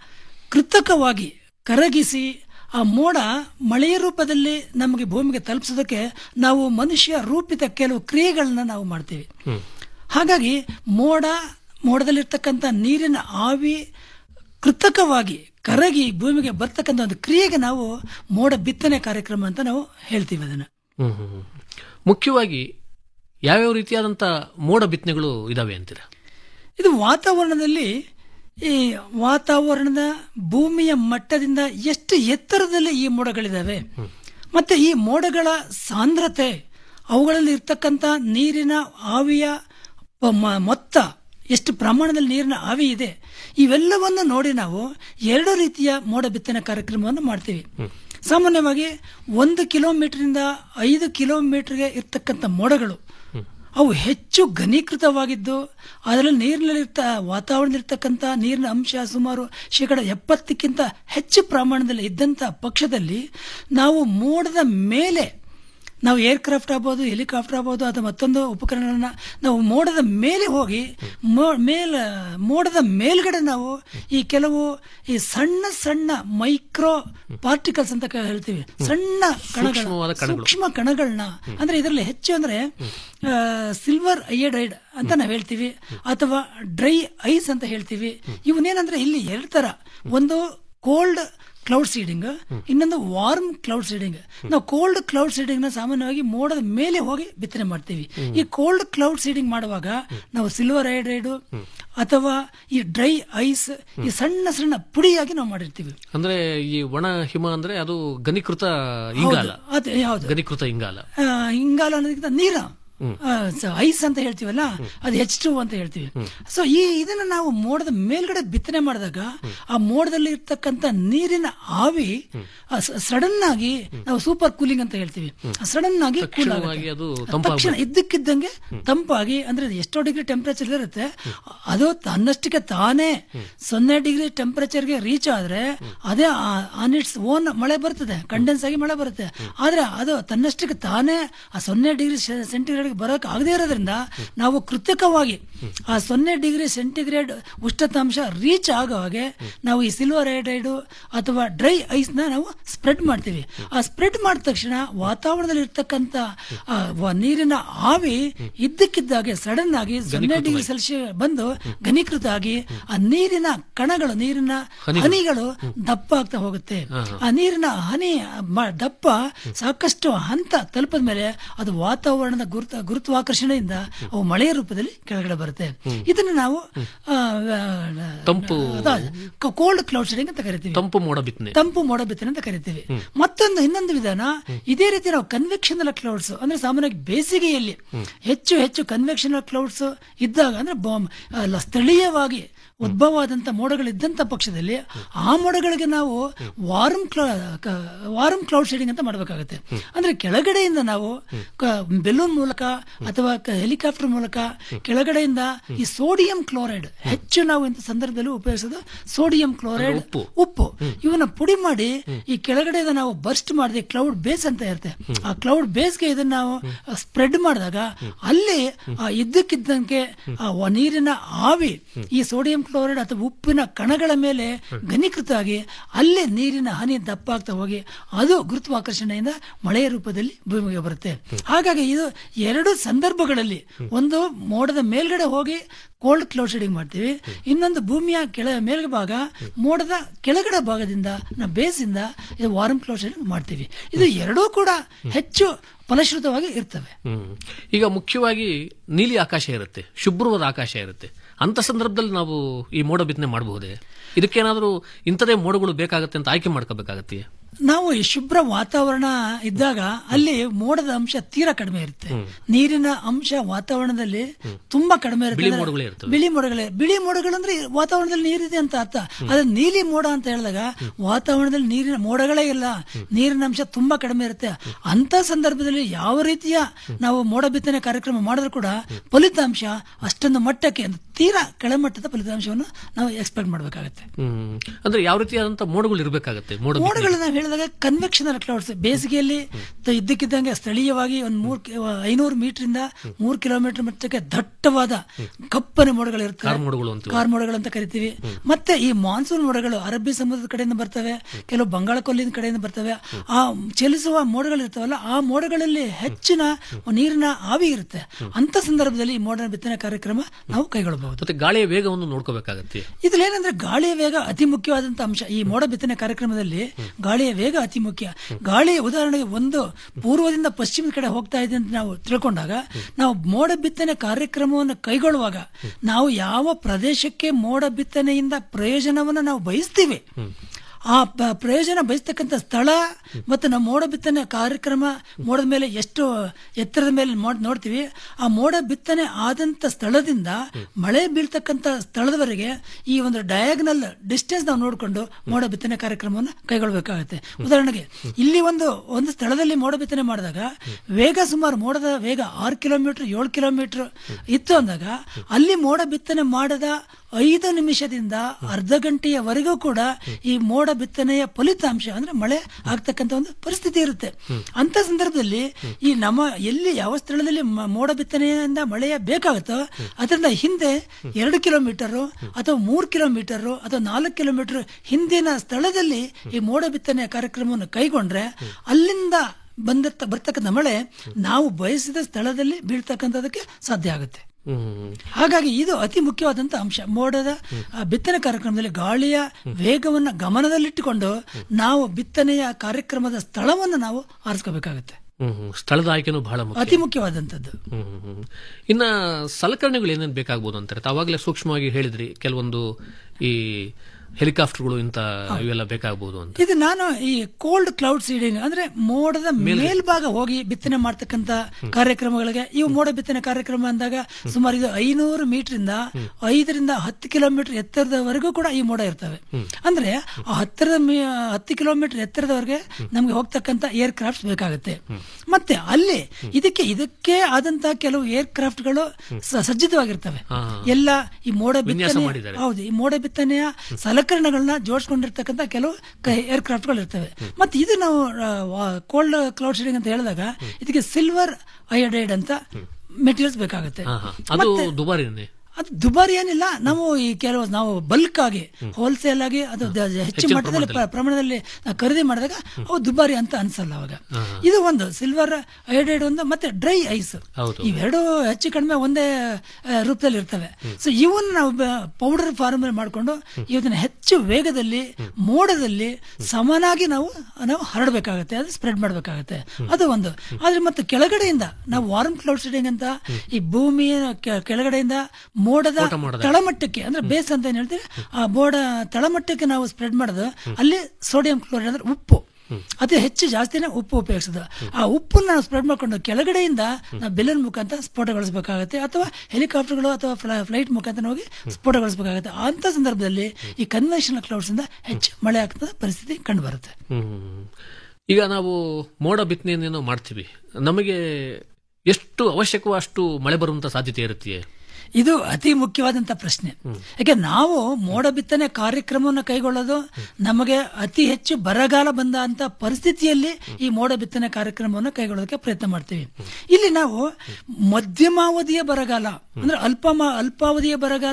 ಕೃತಕವಾಗಿ ಕರಗಿಸಿ ಆ ಮೋಡ ಮಳೆಯ ರೂಪದಲ್ಲಿ ನಮಗೆ ಭೂಮಿಗೆ ತಲುಪಿಸೋದಕ್ಕೆ ನಾವು ಮನುಷ್ಯ ರೂಪಿತ ಕೆಲವು ಕ್ರಿಯೆಗಳನ್ನ ನಾವು ಮಾಡ್ತೀವಿ ಹಾಗಾಗಿ ಮೋಡ ಮೋಡದಲ್ಲಿರ್ತಕ್ಕಂಥ ನೀರಿನ ಆವಿ ಕೃತಕವಾಗಿ ಕರಗಿ ಭೂಮಿಗೆ ಬರ್ತಕ್ಕಂಥ ಒಂದು ಕ್ರಿಯೆಗೆ ನಾವು ಮೋಡ ಬಿತ್ತನೆ ಕಾರ್ಯಕ್ರಮ ಅಂತ ನಾವು ಹೇಳ್ತೀವಿ ಅದನ್ನು ಹ್ಮ್ ಹ್ಮ್ ಹ್ಮ್. ಮುಖ್ಯವಾಗಿ ಯಾವ್ಯಾವ ರೀತಿಯಾದಂಥ ಮೋಡ ಬಿತ್ತನೆಗಳು ಇದಾವೆ ಅಂತೀರಾ ಇದು ವಾತಾವರಣದಲ್ಲಿ ಈ ವಾತಾವರಣದ ಭೂಮಿಯ ಮಟ್ಟದಿಂದ ಎಷ್ಟು ಎತ್ತರದಲ್ಲಿ ಈ ಮೋಡಗಳಿದಾವೆ ಮತ್ತೆ ಈ ಮೋಡಗಳ ಸಾಂದ್ರತೆ ಅವುಗಳಲ್ಲಿ ಇರ್ತಕ್ಕಂಥ ನೀರಿನ ಆವಿಯ ಪ- ಮ- ಮೊತ್ತ ಎಷ್ಟು ಪ್ರಮಾಣದಲ್ಲಿ ನೀರಿನ ಆವಿ ಇದೆ ಇವೆಲ್ಲವನ್ನು ನೋಡಿ ನಾವು ಎರಡು ರೀತಿಯ ಮೋಡ ಬಿತ್ತನೆ ಕಾರ್ಯಕ್ರಮವನ್ನು ಮಾಡ್ತೀವಿ ಸಾಮಾನ್ಯವಾಗಿ ಒಂದು ಕಿಲೋಮೀಟರ್ನಿಂದ ಐದು ಕಿಲೋಮೀಟರ್ಗೆ ಇರ್ತಕ್ಕಂಥ ಮೋಡಗಳು ಅವು ಹೆಚ್ಚು ಘನೀಕೃತವಾಗಿದ್ದು ಅದರಲ್ಲಿ ನೀರಿನಲ್ಲಿರ್ತ ವಾತಾವರಣದಲ್ಲಿರ್ತಕ್ಕಂಥ ನೀರಿನ ಅಂಶ ಸುಮಾರು ಶೇಕಡ ಎಪ್ಪತ್ತಕ್ಕಿಂತ ಹೆಚ್ಚು ಪ್ರಮಾಣದಲ್ಲಿ ಇದ್ದಂಥ ಪಕ್ಷದಲ್ಲಿ ನಾವು ಮೋಡದ ಮೇಲೆ ನಾವು ಏರ್ಕ್ರಾಫ್ಟ್ ಆಗ್ಬೋದು ಹೆಲಿಕಾಪ್ಟರ್ ಆಗ್ಬೋದು ಅಥವಾ ಮತ್ತೊಂದು ಉಪಕರಣಗಳನ್ನ ನಾವು ಮೋಡದ ಮೇಲೆ ಹೋಗಿ ಮೋ- ಮೇಲ ಮೋಡದ ಮೇಲ್ಗಡೆ ನಾವು ಈ ಕೆಲವು ಈ ಸಣ್ಣ ಸಣ್ಣ ಮೈಕ್ರೋ ಪಾರ್ಟಿಕಲ್ಸ್ ಅಂತ ಕ- ಹೇಳ್ತೀವಿ ಸಣ್ಣ ಸೂಕ್ಷ್ಮವಾದ ಕಣಗಳು ಕಣಗಳು. ಸೂಕ್ಷ್ಮ ಕಣಗಳನ್ನ ಅಂದ್ರೆ ಇದರಲ್ಲಿ ಹೆಚ್ಚು ಅಂದ್ರೆ ಸಿಲ್ವರ್ ಅಯಡೈಡ್ ಅಂತ ನಾವು ಹೇಳ್ತೀವಿ ಅಥವಾ ಡ್ರೈ ಐಸ್ ಅಂತ ಹೇಳ್ತೀವಿ ಇವನ್ನೇನಂದ್ರೆ ಇಲ್ಲಿ ಎರಡು ತರ ಒಂದು ಕೋಲ್ಡ್ ಕ್ಲೌಡ್ ಸೀಡಿಂಗ್ ಇನ್ನೊಂದು ವಾರ್ಮ್ ಕ್ಲೌಡ್ ಸೀಡಿಂಗ್ ನಾವು ಕೋಲ್ಡ್ ಕ್ಲೌಡ್ ಸೀಡಿಂಗ್ ನ ಸಾಮಾನ್ಯವಾಗಿ ಮೋಡದ ಮೇಲೆ ಹೋಗಿ ಬಿತ್ತನೆ ಮಾಡ್ತೀವಿ ಈ ಕೋಲ್ಡ್ ಕ್ಲೌಡ್ ಸೀಡಿಂಗ್ ಮಾಡುವಾಗ ನಾವು ಸಿಲ್ವರ್ ಅಯಡೈಡ್ ಅಥವಾ ಈ ಡ್ರೈ ಐಸ್ ಈ ಸಣ್ಣ ಸಣ್ಣ ಪುಡಿಯಾಗಿ ನಾವು ಮಾಡಿರ್ತೀವಿ ಅಂದ್ರೆ ಈ ಒಣ ಹಿಮ ಅಂದ್ರೆ ಅದು ಘನೀಕೃತ ಇಂಗಾಲ ಹೌದು, ಅದೇ ಹೌದು ಘನೀಕೃತ ಇಂಗಾಲ ಆ, ಇಂಗಾಲ ಅನ್ನೋದಕ್ಕಿಂತ ನೀರ ಐಸ್ ಅಂತ ಹೇಳ್ತೀವಲ್ಲ ಅದು ಹೆಚ್ ಟು ಅಂತ ಹೇಳ್ತೀವಿ ಸೊ ಈ ಇದನ್ನ ನಾವು ಮೋಡದ ಮೇಲ್ಗಡೆ ಬಿತ್ತನೆ ಮಾಡಿದಾಗ ಆ ಮೋಡದಲ್ಲಿ ಇರ್ತಕ್ಕಂಥ ನೀರಿನ ಆವಿ ಸಡನ್ ಆಗಿ ನಾವು ಸೂಪರ್ ಕೂಲಿಂಗ್ ಅಂತ ಹೇಳ್ತೀವಿ ಸಡನ್ ಆಗಿ ಕೂಲ್ ತಕ್ಷಣವಾಗಿ ಅದು ತಕ್ಷಣ ತಂಪಾಗ್ಬಿಡುತ್ತೆ. ಇದ್ದಕ್ಕಿದ್ದಂಗೆ ತಂಪಾಗಿ ಅಂದ್ರೆ ಎಷ್ಟೋ ಡಿಗ್ರಿ ಟೆಂಪರೇಚರ್ ಇರುತ್ತೆ ಅದು ತನ್ನಷ್ಟಕ್ಕೆ ತಾನೇ ಸೊನ್ನೆ ಡಿಗ್ರಿ ಟೆಂಪರೇಚರ್ಗೆ ರೀಚ್ ಆದ್ರೆ ಅದೇ ಆನ್ ಇಟ್ಸ್ ಓನ್ ಮಳೆ ಬರ್ತದೆ ಕಂಡೆನ್ಸ್ ಆಗಿ ಮಳೆ ಬರುತ್ತೆ ಆದ್ರೆ ಅದು ತನ್ನಷ್ಟಕ್ಕೆ ತಾನೇ ಆ ಸೊನ್ನೆ ಡಿಗ್ರಿ ಸೆಂಟಿಗ್ರೇಡ್ ಬರೋಕ್ ಆಗದೇ ಇರೋದ್ರಿಂದ ನಾವು ಕೃತಕವಾಗಿ ಆ ಸೊನ್ನೆ ಡಿಗ್ರಿ ಸೆಂಟಿಗ್ರೇಡ್ ಉಷ್ಣತಾಂಶ ರೀಚ್ ಆಗೋ ಹಾಗೆ ನಾವು ಈ ಸಿಲ್ವರ್ ಐಡೈಡ್ ಅಥವಾ ಡ್ರೈ ಐಸ್ ನ ನಾವು ಸ್ಪ್ರೆಡ್ ಮಾಡ್ತೀವಿ ಆ ಸ್ಪ್ರೆಡ್ ಮಾಡಿದ ತಕ್ಷಣ ವಾತಾವರಣದಲ್ಲಿ ಇರ್ತಕ್ಕಂಥ ಆ ವ- ನೀರಿನ ಆವಿ ಇದ್ದಕ್ಕಿದ್ದಾಗೆ ಸಡನ್ ಆಗಿ ಸೊನ್ನೆ ಡಿಗ್ರಿ ಸೆಲ್ಸಿಯಸ್ ಬಂದು ಘನೀಕೃತ ಆಗಿ ಆ ನೀರಿನ ಕಣಗಳು ನೀರಿನ ಹನಿಗಳು ದಪ್ಪ ಆಗ್ತಾ ಹೋಗುತ್ತೆ ಆ ನೀರಿನ ಹನಿ ಮ- ದಪ್ಪ ಸಾಕಷ್ಟು ಹಂತ ತಲುಪದ ಮೇಲೆ ಅದು ವಾತಾವರಣದ ಗುರುತ ಗುರುತ್ವಾಕರ್ಷಣೆಯಿಂದ ಅವು ಮಳೆಯ ರೂಪದಲ್ಲಿ ಕೆಳಗಡೆ ಬರುತ್ತೆ ಇದನ್ನ ನಾವು ತಂಪು ಕೋಲ್ಡ್ ಕ್ಲೌಡ್ ಶೇಡಿಂಗ್ ಅಂತ ಕರಿತೀವಿ ತಂಪು ಮೋಡ ಬಿತ್ತನೆ ತಂಪು ಮೋಡ ಬಿತ್ತನೆ ಅಂತ ಕರಿತೀವಿ ಮತ್ತೊಂದು ಇನ್ನೊಂದು ವಿಧಾನ ಇದೇ ರೀತಿ ನಾವು ಕನ್ವೆಕ್ಷನಲ್ ಕ್ಲೌಡ್ಸ್ ಅಂದ್ರೆ ಸಾಮಾನ್ಯವಾಗಿ ಬೇಸಿಗೆಯಲ್ಲಿ ಹೆಚ್ಚು ಹೆಚ್ಚು ಕನ್ವೆಕ್ಷನಲ್ ಕ್ಲೌಡ್ಸ್ ಇದ್ದಾಗ ಅಂದ್ರೆ ಬಾಂಬ್ ಅಲ್ಲ, ಸ್ಥಳೀಯವಾಗಿ ಉದ್ಭವ ಆದಂತ ಮೋಡಗಳಿದ್ದಂತ ಪಕ್ಷದಲ್ಲಿ ಆ ಮೋಡಗಳಿಗೆ ನಾವು ವಾರ್ಮ್ ವಾರ್ಮ್ ಕ್ಲೌಡ್ ಶೇಡಿಂಗ್ ಅಂತ ಮಾಡಬೇಕಾಗುತ್ತೆ ಅಂದ್ರೆ ಕೆಳಗಡೆಯಿಂದ ನಾವು ಬೆಲೂನ್ ಮೂಲಕ ಅಥವಾ ಹೆಲಿಕಾಪ್ಟರ್ ಮೂಲಕ ಕೆಳಗಡೆಯಿಂದ ಈ ಸೋಡಿಯಂ ಕ್ಲೋರೈಡ್ ಹೆಚ್ಚು ನಾವು ಇಂಥ ಸಂದರ್ಭದಲ್ಲಿ ಉಪಯೋಗಿಸೋದು ಸೋಡಿಯಂ ಕ್ಲೋರೈಡ್ ಉಪ್ಪು. ಉಪ್ಪು ಇವನ್ನ ಪುಡಿ ಮಾಡಿ ಈ ಕೆಳಗಡೆ ನಾವು ಬರ್ಸ್ಟ್ ಮಾಡಿದೆ ಕ್ಲೌಡ್ ಬೇಸ್ ಅಂತ ಇರುತ್ತೆ ಆ ಕ್ಲೌಡ್ ಬೇಸ್ಗೆ ಇದನ್ನ ನಾವು ಸ್ಪ್ರೆಡ್ ಮಾಡಿದಾಗ ಅಲ್ಲಿ ಆ ಇದ್ದಕ್ಕಿದ್ದಂಗೆ ಆ ವ- ನೀರಿನ ಆವಿ ಈ ಸೋಡಿಯಂ ಕ್ಲೋರೈಡ್ ಅಥವಾ ಉಪ್ಪಿನ ಕಣಗಳ ಮೇಲೆ ಘನೀಕೃತ ಆಗಿ ಅಲ್ಲೇ ನೀರಿನ ಹನಿ ದಪ್ಪ ಆಗ್ತಾ ಹೋಗಿ ಅದು ಗುರುತ್ವಾಕರ್ಷಣೆಯಿಂದ ಮಳೆಯ ರೂಪದಲ್ಲಿ ಭೂಮಿಗೆ ಬರುತ್ತೆ ಹಾಗಾಗಿ ಇದು ಎರಡು ಎರಡು ಸಂದರ್ಭಗಳಲ್ಲಿ ಒಂದು ಮೋಡದ ಮೇಲ್ಗಡೆ ಹೋಗಿ ಕೋಲ್ಡ್ ಕ್ಲೌಡ್ ಶೇಡಿಂಗ್ ಮಾಡ್ತೀವಿ ಇನ್ನೊಂದು ಭೂಮಿಯ ಕೆಳ ಮೇಲ್ಭಾಗ ಮೋಡದ ಕೆಳಗಡೆ ಭಾಗದಿಂದ ನಾವು ಬೇಸಿಂದ ಇದು ವಾರ್ಮ್ ಕ್ಲೌಡ್ ಶೇಡಿಂಗ್ ಮಾಡ್ತೀವಿ ಇದು ಎರಡೂ ಕೂಡ ಹೆಚ್ಚು ಫಲಶ್ರುತವಾಗಿ ಇರ್ತವೆ ಹ್ಮ್. ಈಗ ಮುಖ್ಯವಾಗಿ ನೀಲಿ ಆಕಾಶ ಇರುತ್ತೆ ಶುಭ್ರವಾದ ಆಕಾಶ ಇರುತ್ತೆ ಅಂತ ಸಂದರ್ಭದಲ್ಲಿ ನಾವು ಈ ಮೋಡ ಬಿತ್ತನೆ ಮಾಡಬಹುದೇ ಇದಕ್ಕೇನಾದ್ರೂ ಇಂಥದೇ ಮೋಡಗಳು ಬೇಕಾಗತ್ತೆ ಅಂತ ಆಯ್ಕೆ ಮಾಡ್ಕೋಬೇಕಾಗತ್ತೆ ನಾವು ಈ ಶುಭ್ರ ವಾತಾವರಣ ಇದ್ದಾಗ ಅಲ್ಲಿ ಮೋಡದ ಅಂಶ ತೀರಾ ಕಡಿಮೆ ಇರುತ್ತೆ ನೀರಿನ ಅಂಶ ವಾತಾವರಣದಲ್ಲಿ ತುಂಬಾ ಕಡಿಮೆ ಇರುತ್ತೆ ಬಿಳಿ ಅಂದ್ರೆ ಮೋಡಗಳೇ ಇರ್ತವೆ. ಬಿಳಿ ಮೋಡಗಳೇ ಬಿಳಿ ಮೋಡಗಳಂದ್ರೆ ವಾತಾವರಣದಲ್ಲಿ ನೀರಿದೆ ಅಂತ ಅರ್ಥ ಅದೇ ನೀಲಿ ಮೋಡ ಅಂತ ಹೇಳಿದಾಗ ವಾತಾವರಣದಲ್ಲಿ ನೀರಿನ ಮೋಡಗಳೇ ಇಲ್ಲ ನೀರಿನ ಅಂಶ ತುಂಬಾ ಕಡಿಮೆ ಇರುತ್ತೆ ಅಂತ ಸಂದರ್ಭದಲ್ಲಿ ಯಾವ ರೀತಿಯ ನಾವು ಮೋಡ ಬಿತ್ತನೆ ಕಾರ್ಯಕ್ರಮ ಮಾಡಿದ್ರು ಕೂಡ ಫಲಿತಾಂಶ ಅಷ್ಟೊಂದು ಮಟ್ಟಕ್ಕೆ ಅಂದ್ರೆ ತೀರಾ ಕೆಳಮಟ್ಟದ ಫಲಿತಾಂಶವನ್ನು ನಾವು ಎಕ್ಸ್ಪೆಕ್ಟ್ ಮಾಡಬೇಕಾಗತ್ತೆ ಹ್ಮ್ ಅಂದ್ರೆ ಯಾವ ರೀತಿಯಾದಂತ ಮೋಡಗಳು ಇರಬೇಕಾಗತ್ತೆ ಮೋಡ ಬಿತ್ತನೆ. ಮೋಡಗಳು ನಾವು ಹೇಳಿದಾಗ ಕನ್ವೆಕ್ಷನಲ್ ಕ್ಲೌಡ್ಸ್ ಬೇಸಿಗೆಯಲ್ಲಿ ತ- ಇದ್ದಕ್ಕಿದ್ದಂಗೆ ಸ್ಥಳೀಯವಾಗಿ ಒಂದು ಮೂರ್ ಕಿ- ಐನೂರು ಮೀಟರ್ ಇಂದ ಮೂರು ಕಿಲೋಮೀಟರ್ ಮಟ್ಟಕ್ಕೆ ದಟ್ಟವಾದ ಕಪ್ಪನೆ ಮೋಡಗಳು ಇರ್ತವೆ ಕಾರ್ ಮೋಡಗಳು ಅಂತೀವಿ. ಕಾರ್ ಮೋಡಗಳು ಅಂತ ಕರಿತೀವಿ ಮತ್ತೆ ಈ ಮಾನ್ಸೂನ್ ಮೋಡಗಳು ಅರಬ್ಬಿ ಸಮುದ್ರದ ಕಡೆಯಿಂದ ಬರ್ತವೆ ಕೆಲವು ಬಂಗಾಳ ಕೊಲ್ಲಿನ ಕಡೆಯಿಂದ ಬರ್ತವೆ ಆ ಚಲಿಸುವ ಮೋಡಗಳು ಇರ್ತಾವಲ್ಲ ಆ ಮೋಡಗಳಲ್ಲಿ ಹೆಚ್ಚಿನ ನೀರಿನ ಆವಿ ಇರುತ್ತೆ ಅಂತ ಸಂದರ್ಭದಲ್ಲಿ ಈ ಮೋಡ ಬಿತ್ತನೆ ಕಾರ್ಯಕ್ರಮ ನಾವು ಕೈಗೊಳ್ಳಬಹುದು ಮತ್ತೆ ಗಾಳಿಯ ವೇಗವನ್ನು ನೋಡ್ಕೋಬೇಕಾಗತ್ತೆ ಇದ್ರಲ್ಲಿ ಏನಂದ್ರೆ ಗಾಳಿಯ ವೇಗ ಅತಿ ಮುಖ್ಯವಾದಂತ ಅಂಶ ಈ ಮೋಡ ಬಿತ್ತನೆ ಕಾರ್ಯಕ್ರಮದಲ್ಲಿ ಗಾಳಿಯ ವೇಗ ಅತಿ ಮುಖ್ಯ ಗಾಳಿ ಉದಾಹರಣೆಗೆ ಒಂದು ಪೂರ್ವದಿಂದ ಪಶ್ಚಿಮದ ಕಡೆ ಹೋಗ್ತಾ ಇದೆ ಅಂತ ನಾವು ತಿಳ್ಕೊಂಡಾಗ ನಾವು ಮೋಡ ಬಿತ್ತನೆ ಕಾರ್ಯಕ್ರಮವನ್ನು ಕೈಗೊಳ್ಳುವಾಗ ನಾವು ಯಾವ ಪ್ರದೇಶಕ್ಕೆ ಮೋಡ ಬಿತ್ತನೆಯಿಂದ ಪ್ರಯೋಜನವನ್ನು ನಾವು ಬಯಸ್ತೀವಿ ಆ ಪ- ಪ್ರಯೋಜನ ಬಯಸ್ತಕ್ಕಂಥ ಸ್ಥಳ ಮತ್ತು ನಾವು ಮೋಡ ಬಿತ್ತನೆ ಕಾರ್ಯಕ್ರಮ ಮೋಡದ ಮೇಲೆ ಎಷ್ಟು ಎತ್ತರದ ಮೇಲೆ ಮೋಡ್ ನೋಡ್ತೀವಿ ಆ ಮೋಡ ಬಿತ್ತನೆ ಆದಂತ ಸ್ಥಳದಿಂದ ಮಳೆ ಬೀಳ್ತಕ್ಕಂಥ ಸ್ಥಳದವರೆಗೆ ಈ ಒಂದು ಡಯಾಗ್ನಲ್ ಡಿಸ್ಟೆನ್ಸ್ ನಾವು ನೋಡಿಕೊಂಡು ಮೋಡ ಬಿತ್ತನೆ ಕಾರ್ಯಕ್ರಮವನ್ನು ಕೈಗೊಳ್ಳಬೇಕಾಗುತ್ತೆ ಉದಾಹರಣೆಗೆ ಇಲ್ಲಿ ಒಂದು ಒಂದು ಸ್ಥಳದಲ್ಲಿ ಮೋಡ ಬಿತ್ತನೆ ಮಾಡಿದಾಗ ವೇಗ ಸುಮಾರು ಮೋಡದ ವೇಗ ಆರು ಕಿಲೋಮೀಟರ್ ಏಳು ಕಿಲೋಮೀಟರ್ ಇತ್ತು ಅಂದಾಗ ಅಲ್ಲಿ ಮೋಡ ಬಿತ್ತನೆ ಮಾಡದ ಐದು ನಿಮಿಷದಿಂದ ಅರ್ಧ ಗಂಟೆಯವರೆಗೂ ಕೂಡ ಈ ಮೋಡ ಬಿತ್ತನೆಯ ಫಲಿತಾಂಶ ಅಂದ್ರೆ ಮಳೆ ಆಗ್ತಕ್ಕಂಥ ಒಂದು ಪರಿಸ್ಥಿತಿ ಇರುತ್ತೆ ಅಂತ ಸಂದರ್ಭದಲ್ಲಿ ಈ ನಮ್ಮ ಎಲ್ಲಿ ಯಾವ ಸ್ಥಳದಲ್ಲಿ ಮ- ಮೋಡ ಬಿತ್ತನೆಯಿಂದ ಮಳೆಯ ಬೇಕಾಗುತ್ತೋ ಅದರಿಂದ ಹಿಂದೆ ಎರಡು ಕಿಲೋಮೀಟರ್ ಅಥವಾ ಮೂರು ಕಿಲೋಮೀಟರ್ ಅಥವಾ ನಾಲ್ಕು ಕಿಲೋಮೀಟರ್ ಹಿಂದಿನ ಸ್ಥಳದಲ್ಲಿ ಈ ಮೋಡ ಬಿತ್ತನೆಯ ಕಾರ್ಯಕ್ರಮವನ್ನು ಕೈಗೊಂಡ್ರೆ ಅಲ್ಲಿಂದ ಬಂದಿರ್ತ ಬರ್ತಕ್ಕಂಥ ಮಳೆ ನಾವು ಬಯಸಿದ ಸ್ಥಳದಲ್ಲಿ ಬೀಳ್ತಕ್ಕಂಥದಕ್ಕೆ ಸಾಧ್ಯ ಆಗುತ್ತೆ ಹ್ಮ್ ಹಾಗಾಗಿ ಇದು ಅತಿ ಮುಖ್ಯವಾದಂತ ಅಂಶ ಮೋಡದ ಆ, ಬಿತ್ತನೆ ಕಾರ್ಯಕ್ರಮದಲ್ಲಿ ಗಾಳಿಯ ವೇಗವನ್ನು ಗಮನದಲ್ಲಿಟ್ಟುಕೊಂಡು ನಾವು ಬಿತ್ತನೆಯ ಕಾರ್ಯಕ್ರಮದ ಸ್ಥಳವನ್ನು ನಾವು ಆರಿಸ್ಕೋಬೇಕಾಗುತ್ತೆ ಹ್ಮ್ ಹ್ಮ್. ಸ್ಥಳದ ಆಯ್ಕೆನೂ ಬಹಳ ಮುಖ್ಯ ಅತಿ ಮುಖ್ಯವಾದಂತದ್ದು ಹ್ಮ್ ಹ್ಮ್ ಹ್ಮ್. ಇನ್ನ ಸಲಕರಣೆಗಳು ಏನೇನು ಬೇಕಾಗ್ಬೋದು ಅಂತಾರೆ ತಾವಾಗಲೇ ಸೂಕ್ಷ್ಮವಾಗಿ ಹೇಳಿದ್ರಿ ಕೆಲವೊಂದು ಈ ಹೆಲಿಕಾಪ್ಟರ್ಗಳು ಇಂತ ಇವೆಲ್ಲ ಬೇಕಾಗ್ಬೋದು ಅಂತ ಇದು ನಾನು ಈ ಕೋಲ್ಡ್ ಕ್ಲೌಡ್ ಸೀಡಿಂಗ್ ಅಂದ್ರೆ ಮೋಡದ ಮೇಲ್ಭಾಗ ಹೋಗಿ ಬಿತ್ತನೆ ಮಾಡ್ತಕ್ಕಂತ ಕಾರ್ಯಕ್ರಮಗಳಿಗೆ ಇವು ಮೋಡ ಬಿತ್ತನೆ ಕಾರ್ಯಕ್ರಮ ಅಂದಾಗ ಸುಮಾರು ಇದು ಐನೂರು ಮೀಟರ್ ಇಂದ ಐದರಿಂದ ಹತ್ತು ಕಿಲೋಮೀಟರ್ ಎತ್ತರದವರೆಗೂ ಕೂಡ ಈ ಮೋಡ ಇರ್ತವೆ ಅಂದ್ರೆ ಆ ಹತ್ತಿರದ ಮೀ- ಹತ್ತು ಕಿಲೋಮೀಟರ್ ಎತ್ತರದವರೆಗೆ ನಮ್ಗೆ ಹೋಗ್ತಕ್ಕಂತ ಏರ್ ಕ್ರಾಫ್ಟ್ ಬೇಕಾಗುತ್ತೆ ಮತ್ತೆ ಅಲ್ಲಿ ಇದಕ್ಕೆ ಇದಕ್ಕೆ ಆದಂತಹ ಕೆಲವು ಏರ್ ಕ್ರಾಫ್ಟ್ಗಳು ಸ- ಸಜ್ಜಿತವಾಗಿರ್ತವೆ ಹಾ. ಎಲ್ಲ ಈ ಮೋಡ ವಿನ್ಯಾಸ ಬಿತ್ತನೆ ಮಾಡಿದ್ದಾರೆ. ಹೌದು ಈ ಮೋಡ ಬಿತ್ತನೆಯ ಸಲಕರಣೆಗಳನ್ನ ಜೋಡಿಸ್ಕೊಂಡಿರ್ತಕ್ಕಂಥ ಕೆಲವು ಏರ್ ಕ್ರಾಫ್ಟ್ಗಳು ಇರ್ತವೆ ಮತ್ತೆ ಇದು ನಾವು ಕೋಲ್ಡ್ ಕ್ಲೌಡ್ ಶೇಡಿಂಗ್ ಅಂತ ಹೇಳಿದಾಗ ಇದಕ್ಕೆ ಸಿಲ್ವರ್ ಅಯೋಡೈಡ್ ಅಂತ ಮೆಟೀರಿಯಲ್ಸ್ ಬೇಕಾಗುತ್ತೆ ಹಾ, ಹಾ. ಅದು ಮತ್ತೆ ದುಬಾರಿನೇ ಅದು ದುಬಾರಿ ಏನಿಲ್ಲ ನಾವು ಈ ಕೆಲವು ನಾವು ಬಲ್ಕ್ ಆಗಿ ಹೋಲ್ಸೇಲ್ ಆಗಿ ಅದು ದ- ಹೆಚ್ಚು ಹೆಚ್ಚಿನ ಮಟ್ಟದಲ್ಲಿ ಪ್ರ- ಪ್ರಮಾಣದಲ್ಲಿ ನಾವು ಖರೀದಿ ಮಾಡಿದಾಗ ಅವು ದುಬಾರಿ ಅಂತ ಅನ್ಸಲ್ಲ ಅವಾಗ ಇದು ಒಂದು ಸಿಲ್ವರ್ ಅಯೋಡೈಡ್ ಒಂದು ಮತ್ತೆ ಡ್ರೈ ಐಸ್ ಹೌದು. ಇವೆರಡು ಹೆಚ್ಚು ಕಡಿಮೆ ಒಂದೇ ಆ, ರೂಪದಲ್ಲಿ ಇರ್ತವೆ ಸೊ ಇವನ್ನ ನಾವು ಪೌಡರ್ ಫಾರ್ಮ್ ಮಾಡಿಕೊಂಡು ಇವನ್ನ ಹೆಚ್ಚು ವೇಗದಲ್ಲಿ ಮೋಡದಲ್ಲಿ ಸಮನಾಗಿ ನಾವು ನಾವು ಹರಡಬೇಕಾಗತ್ತೆ ಅದು ಸ್ಪ್ರೆಡ್ ಮಾಡಬೇಕಾಗತ್ತೆ ಅದು ಒಂದು ಆದ್ರೆ ಮತ್ತೆ ಕೆಳಗಡೆಯಿಂದ ನಾವು ವಾರ್ಮ್ ಕ್ಲೌಡ್ ಸೀಡಿಂಗ್ ಅಂತ ಈ ಭೂಮಿಯ ಕೆ- ಕೆಳಗಡೆಯಿಂದ ಮೋಡದ ಊಟ ಮಾಡೋದು. ತಳಮಟ್ಟಕ್ಕೆ ಅಂದ್ರೆ ಬೇಸ್ ಅಂತ ಏನ್ ಹೇಳ್ತೀವಿ ಆ ಮೋಡ ತಳಮಟ್ಟಕ್ಕೆ ನಾವು ಸ್ಪ್ರೆಡ್ ಮಾಡೋದು ಅಲ್ಲಿ ಸೋಡಿಯಂ ಕ್ಲೋರೈಡ್ ಅಂದ್ರೆ ಉಪ್ಪು ಅತಿ ಹೆಚ್ಚು ಜಾಸ್ತಿನೇ ಉಪ್ಪು ಉಪಯೋಗಿಸೋದು ಆ ಉಪ್ಪನ್ನ ನಾವು ಸ್ಪ್ರೆಡ್ ಮಾಡ್ಕೊಂಡು ಕೆಳಗಡೆಯಿಂದ ನಾವು ಬೆಲೂನ್ ಮುಖಾಂತರ ಸ್ಫೋಟಗೊಳಿಸಬೇಕಾಗುತ್ತೆ ಅಥವಾ ಹೆಲಿಕಾಪ್ಟರ್ಗಳು ಅಥವಾ ಫ್ಲೈಟ್ ಮುಖಾಂತರ ಹೋಗಿ ಸ್ಫೋಟಗೊಳಿಸಬೇಕಾಗುತ್ತೆ ಅಂತ ಸಂದರ್ಭದಲ್ಲಿ ಈ ಕನ್ವೆನ್ಷನಲ್ ಕ್ಲೌಡ್ಸ್ ಇಂದ ಹೆಚ್ಚು ಮಳೆ ಆಗ್ತದ ಪರಿಸ್ಥಿತಿ ಕಂಡು ಬರುತ್ತೆ ಹ್ಮ್. ಈಗ ನಾವು ಮೋಡ ಬಿತ್ತನೆಯನ್ನೇನೋ ಮಾಡ್ತೀವಿ ನಮಗೆ ಎಷ್ಟು ಅವಶ್ಯಕವೋ ಅಷ್ಟು ಮಳೆ ಬರುವಂತ ಸಾಧ್ಯತೆ ಇರುತ್ತೆ ಇದು ಅತಿ ಮುಖ್ಯವಾದಂತ ಪ್ರಶ್ನೆ ಯಾಕೆ ನಾವು ಮೋಡ ಬಿತ್ತನೆ ಕಾರ್ಯಕ್ರಮವನ್ನು ಕೈಗೊಳ್ಳೋದು ನಮಗೆ ಅತಿ ಹೆಚ್ಚು ಬರಗಾಲ ಬಂದ ಅಂತ ಪರಿಸ್ಥಿತಿಯಲ್ಲಿ ಈ ಮೋಡ ಬಿತ್ತನೆ ಕಾರ್ಯಕ್ರಮವನ್ನು ಕೈಗೊಳ್ಳೋದಕ್ಕೆ ಪ್ರಯತ್ನ ಮಾಡ್ತೀವಿ ಇಲ್ಲಿ ನಾವು ಮಧ್ಯಮಾವಧಿಯ ಬರಗಾಲ ಅಂದ್ರೆ ಅಲ್ಪ ಅಲ್ಪಾವಧಿಯ ಬರಗಾಲ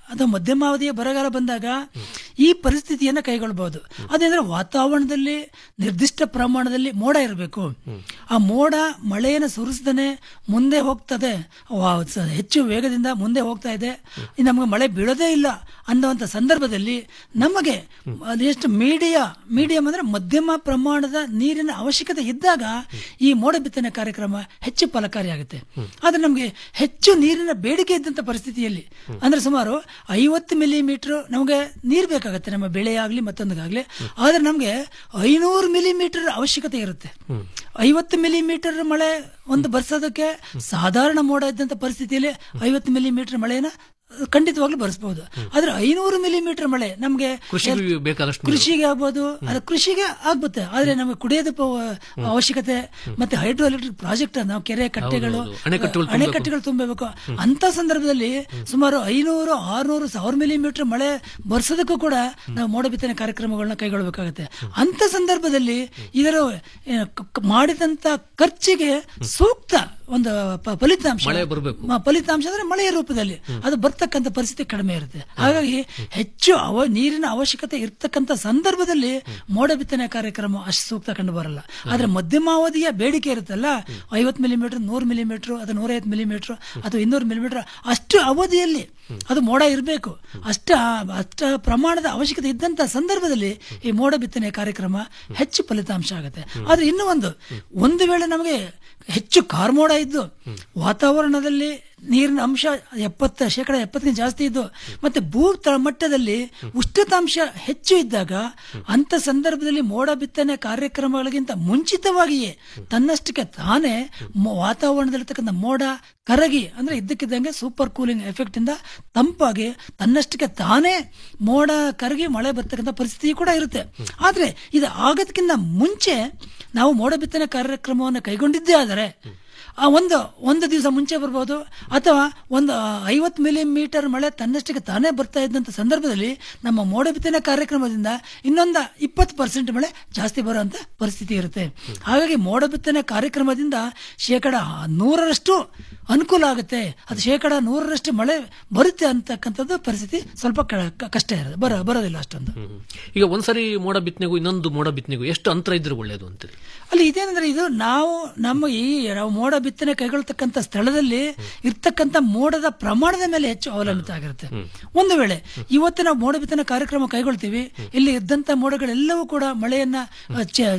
ಅಥವಾ ಮಧ್ಯಮಾವಧಿಯ ಬರಗಾಲ ಬಂದಾಗ ಈ ಪರಿಸ್ಥಿತಿಯನ್ನ ಕೈಗೊಳ್ಳಬಹುದು ಅದೇಂದ್ರೆ ವಾತಾವರಣದಲ್ಲಿ ನಿರ್ದಿಷ್ಟ ಪ್ರಮಾಣದಲ್ಲಿ ಮೋಡ ಇರಬೇಕು ಆ ಮೋಡ ಮಳೆಯನ್ನು ಸುರಿಸದೇ ಮುಂದೆ ಹೋಗ್ತದೆ ವಾ- ಸ- ಹೆಚ್ಚು ವೇಗದಿಂದ ಮುಂದೆ ಹೋಗ್ತಾ ಇದೆ ಇನ್ನು ನಮಗೆ ಮಳೆ ಬೀಳೋದೇ ಇಲ್ಲ ಅನ್ನುವಂಥ ಸಂದರ್ಭದಲ್ಲಿ ನಮಗೆ ಎಷ್ಟು ಮೀಡಿಯಾ ಮೀಡಿಯಂ ಅಂದ್ರೆ ಮಧ್ಯಮ ಪ್ರಮಾಣದ ನೀರಿನ ಅವಶ್ಯಕತೆ ಇದ್ದಾಗ ಈ ಮೋಡ ಬಿತ್ತನೆ ಕಾರ್ಯಕ್ರಮ ಹೆಚ್ಚು ಫಲಕಾರಿಯಾಗುತ್ತೆ ಆದ್ರೆ ನಮಗೆ ಹೆಚ್ಚು ನೀರಿನ ಬೇಡಿಕೆ ಇದ್ದಂತ ಪರಿಸ್ಥಿತಿಯಲ್ಲಿ ಅಂದ್ರೆ ಸುಮಾರು ಐವತ್ತು ಮಿಲಿಮೀಟರ್ ನಮಗೆ ನೀರು ಬೇಕಾಗುತ್ತೆ ನಮ್ಮ ಬೆಳೆ ಆಗ್ಲಿ ಮತ್ತೊಂದಕ್ಕಾಗ್ಲಿ ಆದ್ರೆ ನಮಗೆ ಐನೂರು ಮಿಲಿಮೀಟರ್ ಅವಶ್ಯಕತೆ ಇರುತ್ತೆ ಐವತ್ತು ಮಿಲಿಮೀಟರ್ ಮಳೆ ಒಂದು ಬರ್ಸೋದಕ್ಕೆ ಸಾಧಾರಣ ಮೋಡ ಇದ್ದಂತ ಪರಿಸ್ಥಿತಿಯಲ್ಲಿ ಐವತ್ತು ಮಿಲಿಮೀಟರ್ ಮಳೆನ ಖಂಡಿತವಾಗ್ಲೂ ಬರ್ಸ್ಬಹುದು ಆದ್ರೆ ಐನೂರು ಮಿಲಿಮೀಟರ್ ಮಳೆ ನಮಗೆ ಕೃಷಿಗೆ ಬೇಕಾದಷ್ಟು ನೀರು. ಕೃಷಿಗೆ ಆಗ್ಬೋದು ಅದು ಕೃಷಿಗೆ ಆಗ್ಗುತ್ತೆ ಆದ್ರೆ ನಮಗೆ ಕುಡಿಯೋದ ಪ- ಅವಶ್ಯಕತೆ ಮತ್ತೆ ಹೈಡ್ರೋ ಎಲೆಕ್ಟ್ರಿಕ್ ಪ್ರಾಜೆಕ್ಟ್ ನಾವು ಕೆರೆ ಕಟ್ಟೆಗಳು ಹೌದು. ಅಣೆಕಟ್ಟುಗಳು ತುಂಬಬೇಕು. ಅಣೆಕಟ್ಟೆಗಳು ತುಂಬಬೇಕು ಅಂತ ಸಂದರ್ಭದಲ್ಲಿ ಸುಮಾರು ಐನೂರು ಆರ್ನೂರು ಸಾವಿರ ಮಿಲಿಮೀಟರ್ ಮಳೆ ಬರ್ಸೋದಕ್ಕೂ ಕೂಡ ನಾವು ಮೋಡ ಬಿತ್ತನೆ ಕಾರ್ಯಕ್ರಮಗಳನ್ನ ಕೈಗೊಳ್ಳಬೇಕಾಗುತ್ತೆ ಅಂತ ಸಂದರ್ಭದಲ್ಲಿ ಇದರ ಏನು, ಕ- ಕ- ಮಾಡಿದಂತ ಖರ್ಚಿಗೆ ಸೂಕ್ತ ಒಂದು ಪ- ಫಲಿತಾಂಶ ಮಳೆ ಬರ್ಬೇಕು. ಮ- ಫಲಿತಾಂಶ ಅಂದ್ರೆ ಮಳೆಯ ರೂಪದಲ್ಲಿ ಅದು ಬರ್ತಕ್ಕಂಥ ಪರಿಸ್ಥಿತಿ ಕಡಿಮೆ ಇರುತ್ತೆ ಹಾಗಾಗಿ ಹೆಚ್ಚು ಅವ ನೀರಿನ ಅವಶ್ಯಕತೆ ಇರ್ತಕ್ಕಂಥ ಸಂದರ್ಭದಲ್ಲಿ ಮೋಡ ಬಿತ್ತನೆ ಕಾರ್ಯಕ್ರಮ ಅಷ್ಟು ಸೂಕ್ತ ಕಂಡು ಬರಲ್ಲ ಆದ್ರೆ ಮಧ್ಯಮಾವಧಿಯ ಬೇಡಿಕೆ ಇರುತ್ತಲ್ಲ ಐವತ್ತು ಮಿಲಿಮೀಟರ್ ನೂರು ಮಿಲಿಮೀಟರ್ ಅಥವಾ ನೂರೈವತ್ತು ಮಿಲಿಮೀಟರ್ ಅಥವಾ ಇನ್ನೂರು ಮಿಲಿಮೀಟರ್ ಅಷ್ಟು ಅವಧಿಯಲ್ಲಿ ಅದು ಮೋಡ ಇರಬೇಕು ಅಷ್ಟ ಅಷ್ಟ ಪ್ರಮಾಣದ ಅವಶ್ಯಕತೆ ಇದ್ದಂತ ಸಂದರ್ಭದಲ್ಲಿ ಈ ಮೋಡ ಬಿತ್ತನೆ ಕಾರ್ಯಕ್ರಮ ಹೆಚ್ಚು ಫಲಿತಾಂಶ ಆಗುತ್ತೆ ಆದ್ರೆ ಇನ್ನೂ ಒಂದು ಒಂದು ವೇಳೆ ನಮಗೆ ಹೆಚ್ಚು ಕಾರ್ಮೋಡ ಇದ್ದು ವಾತಾವರಣದಲ್ಲಿ ನೀರಿನ ಅಂಶ ಎಪ್ಪತ್ತ ಶೇಕಡ ಎಪ್ಪತ್ತಕ್ಕಿಂತ ಜಾಸ್ತಿ ಇದ್ದು ಮತ್ತೆ ಭೂ ತ- ಮಟ್ಟದಲ್ಲಿ ಉಷ್ಣತಾಂಶ ಹೆಚ್ಚು ಇದ್ದಾಗ ಅಂತ ಸಂದರ್ಭದಲ್ಲಿ ಮೋಡ ಬಿತ್ತನೆ ಕಾರ್ಯಕ್ರಮಗಳಿಗಿಂತ ಮುಂಚಿತವಾಗಿಯೇ ತನ್ನಷ್ಟಕ್ಕೆ ತಾನೇ ಮೊ- ವಾತಾವರಣದಲ್ಲಿರ್ತಕ್ಕಂಥ ಮೋಡ ಕರಗಿ ಅಂದ್ರೆ ಇದ್ದಕ್ಕಿದ್ದಂಗೆ ಸೂಪರ್ ಕೂಲಿಂಗ್ ಎಫೆಕ್ಟ್ ಇಂದ ತಂಪಾಗಿ ತನ್ನಷ್ಟಕ್ಕೆ ತಾನೇ ಮೋಡ ಕರಗಿ ಮಳೆ ಬರ್ತಕ್ಕಂಥ ಪರಿಸ್ಥಿತಿ ಕೂಡ ಇರುತ್ತೆ ಆದ್ರೆ ಇದು ಆಗೋದಕ್ಕಿಂತ ಮುಂಚೆ ನಾವು ಮೋಡ ಬಿತ್ತನೆ ಕಾರ್ಯಕ್ರಮವನ್ನು ಕೈಗೊಂಡಿದ್ದೇ ಆದರೆ ಆ ಒಂದು ಒಂದು ದಿವಸ ಮುಂಚೆ ಬರ್ಬೋದು ಅಥವಾ ಒಂದು ಐವತ್ತು ಮಿಲಿಮೀಟರ್ ಮಳೆ ತನ್ನಷ್ಟಕ್ಕೆ ತಾನೇ ಬರ್ತಾ ಇದ್ದಂಥ ಸಂದರ್ಭದಲ್ಲಿ ನಮ್ಮ ಮೋಡ ಬಿತ್ತನೆ ಕಾರ್ಯಕ್ರಮದಿಂದ ಇನ್ನೊಂದು ಇಪ್ಪತ್ತು ಪರ್ಸೆಂಟ್ ಮಳೆ ಜಾಸ್ತಿ ಬರುವಂತ ಪರಿಸ್ಥಿತಿ ಇರುತ್ತೆ ಹಾಗಾಗಿ ಮೋಡ ಬಿತ್ತನೆ ಕಾರ್ಯಕ್ರಮದಿಂದ ಶೇಕಡ ನೂರರಷ್ಟು ಅನುಕೂಲ ಆಗುತ್ತೆ ಅದು ಶೇಕಡ ನೂರರಷ್ಟು ಮಳೆ ಬರುತ್ತೆ ಅಂತಕ್ಕಂಥದ್ದು ಪರಿಸ್ಥಿತಿ ಸ್ವಲ್ಪ ಕ- ಕ- ಕಷ್ಟ ಇರುತ್ತೆ ಬರ ಬರೋದಿಲ್ಲ ಅಷ್ಟೊಂದು ಈಗ ಒಂದ್ಸರಿ ಮೋಡ ಬಿತ್ತನೆಗೂ ಇನ್ನೊಂದು ಮೋಡ ಬಿತ್ತನೆಗೂ ಎಷ್ಟು ಅಂತರ ಇದ್ರೆ ಒಳ್ಳೇದು ಅಂತೀರಿ ಅಲ್ಲಿ ಇದೇನಂದ್ರೆ ಇದು ನಾವು ನಮ್ಮ ಈ ನಾವು ಮೋಡ ಬಿತ್ತನೆ ಕೈಗೊಳ್ತಕ್ಕಂಥ ಸ್ಥಳದಲ್ಲಿ ಇರ್ತಕ್ಕಂಥ ಮೋಡದ ಪ್ರಮಾಣದ ಮೇಲೆ ಹೆಚ್ಚು ಅವಲಂಬಿತ ಆಗಿರುತ್ತೆ ಒಂದು ವೇಳೆ ಇವತ್ತು ನಾವು ಮೋಡ ಬಿತ್ತನೆ ಕಾರ್ಯಕ್ರಮ ಕೈಗೊಳ್ತೀವಿ ಇಲ್ಲಿ ಇದ್ದಂತ ಮೋಡಗಳೆಲ್ಲವೂ ಕೂಡ ಮಳೆಯನ್ನ ಅ,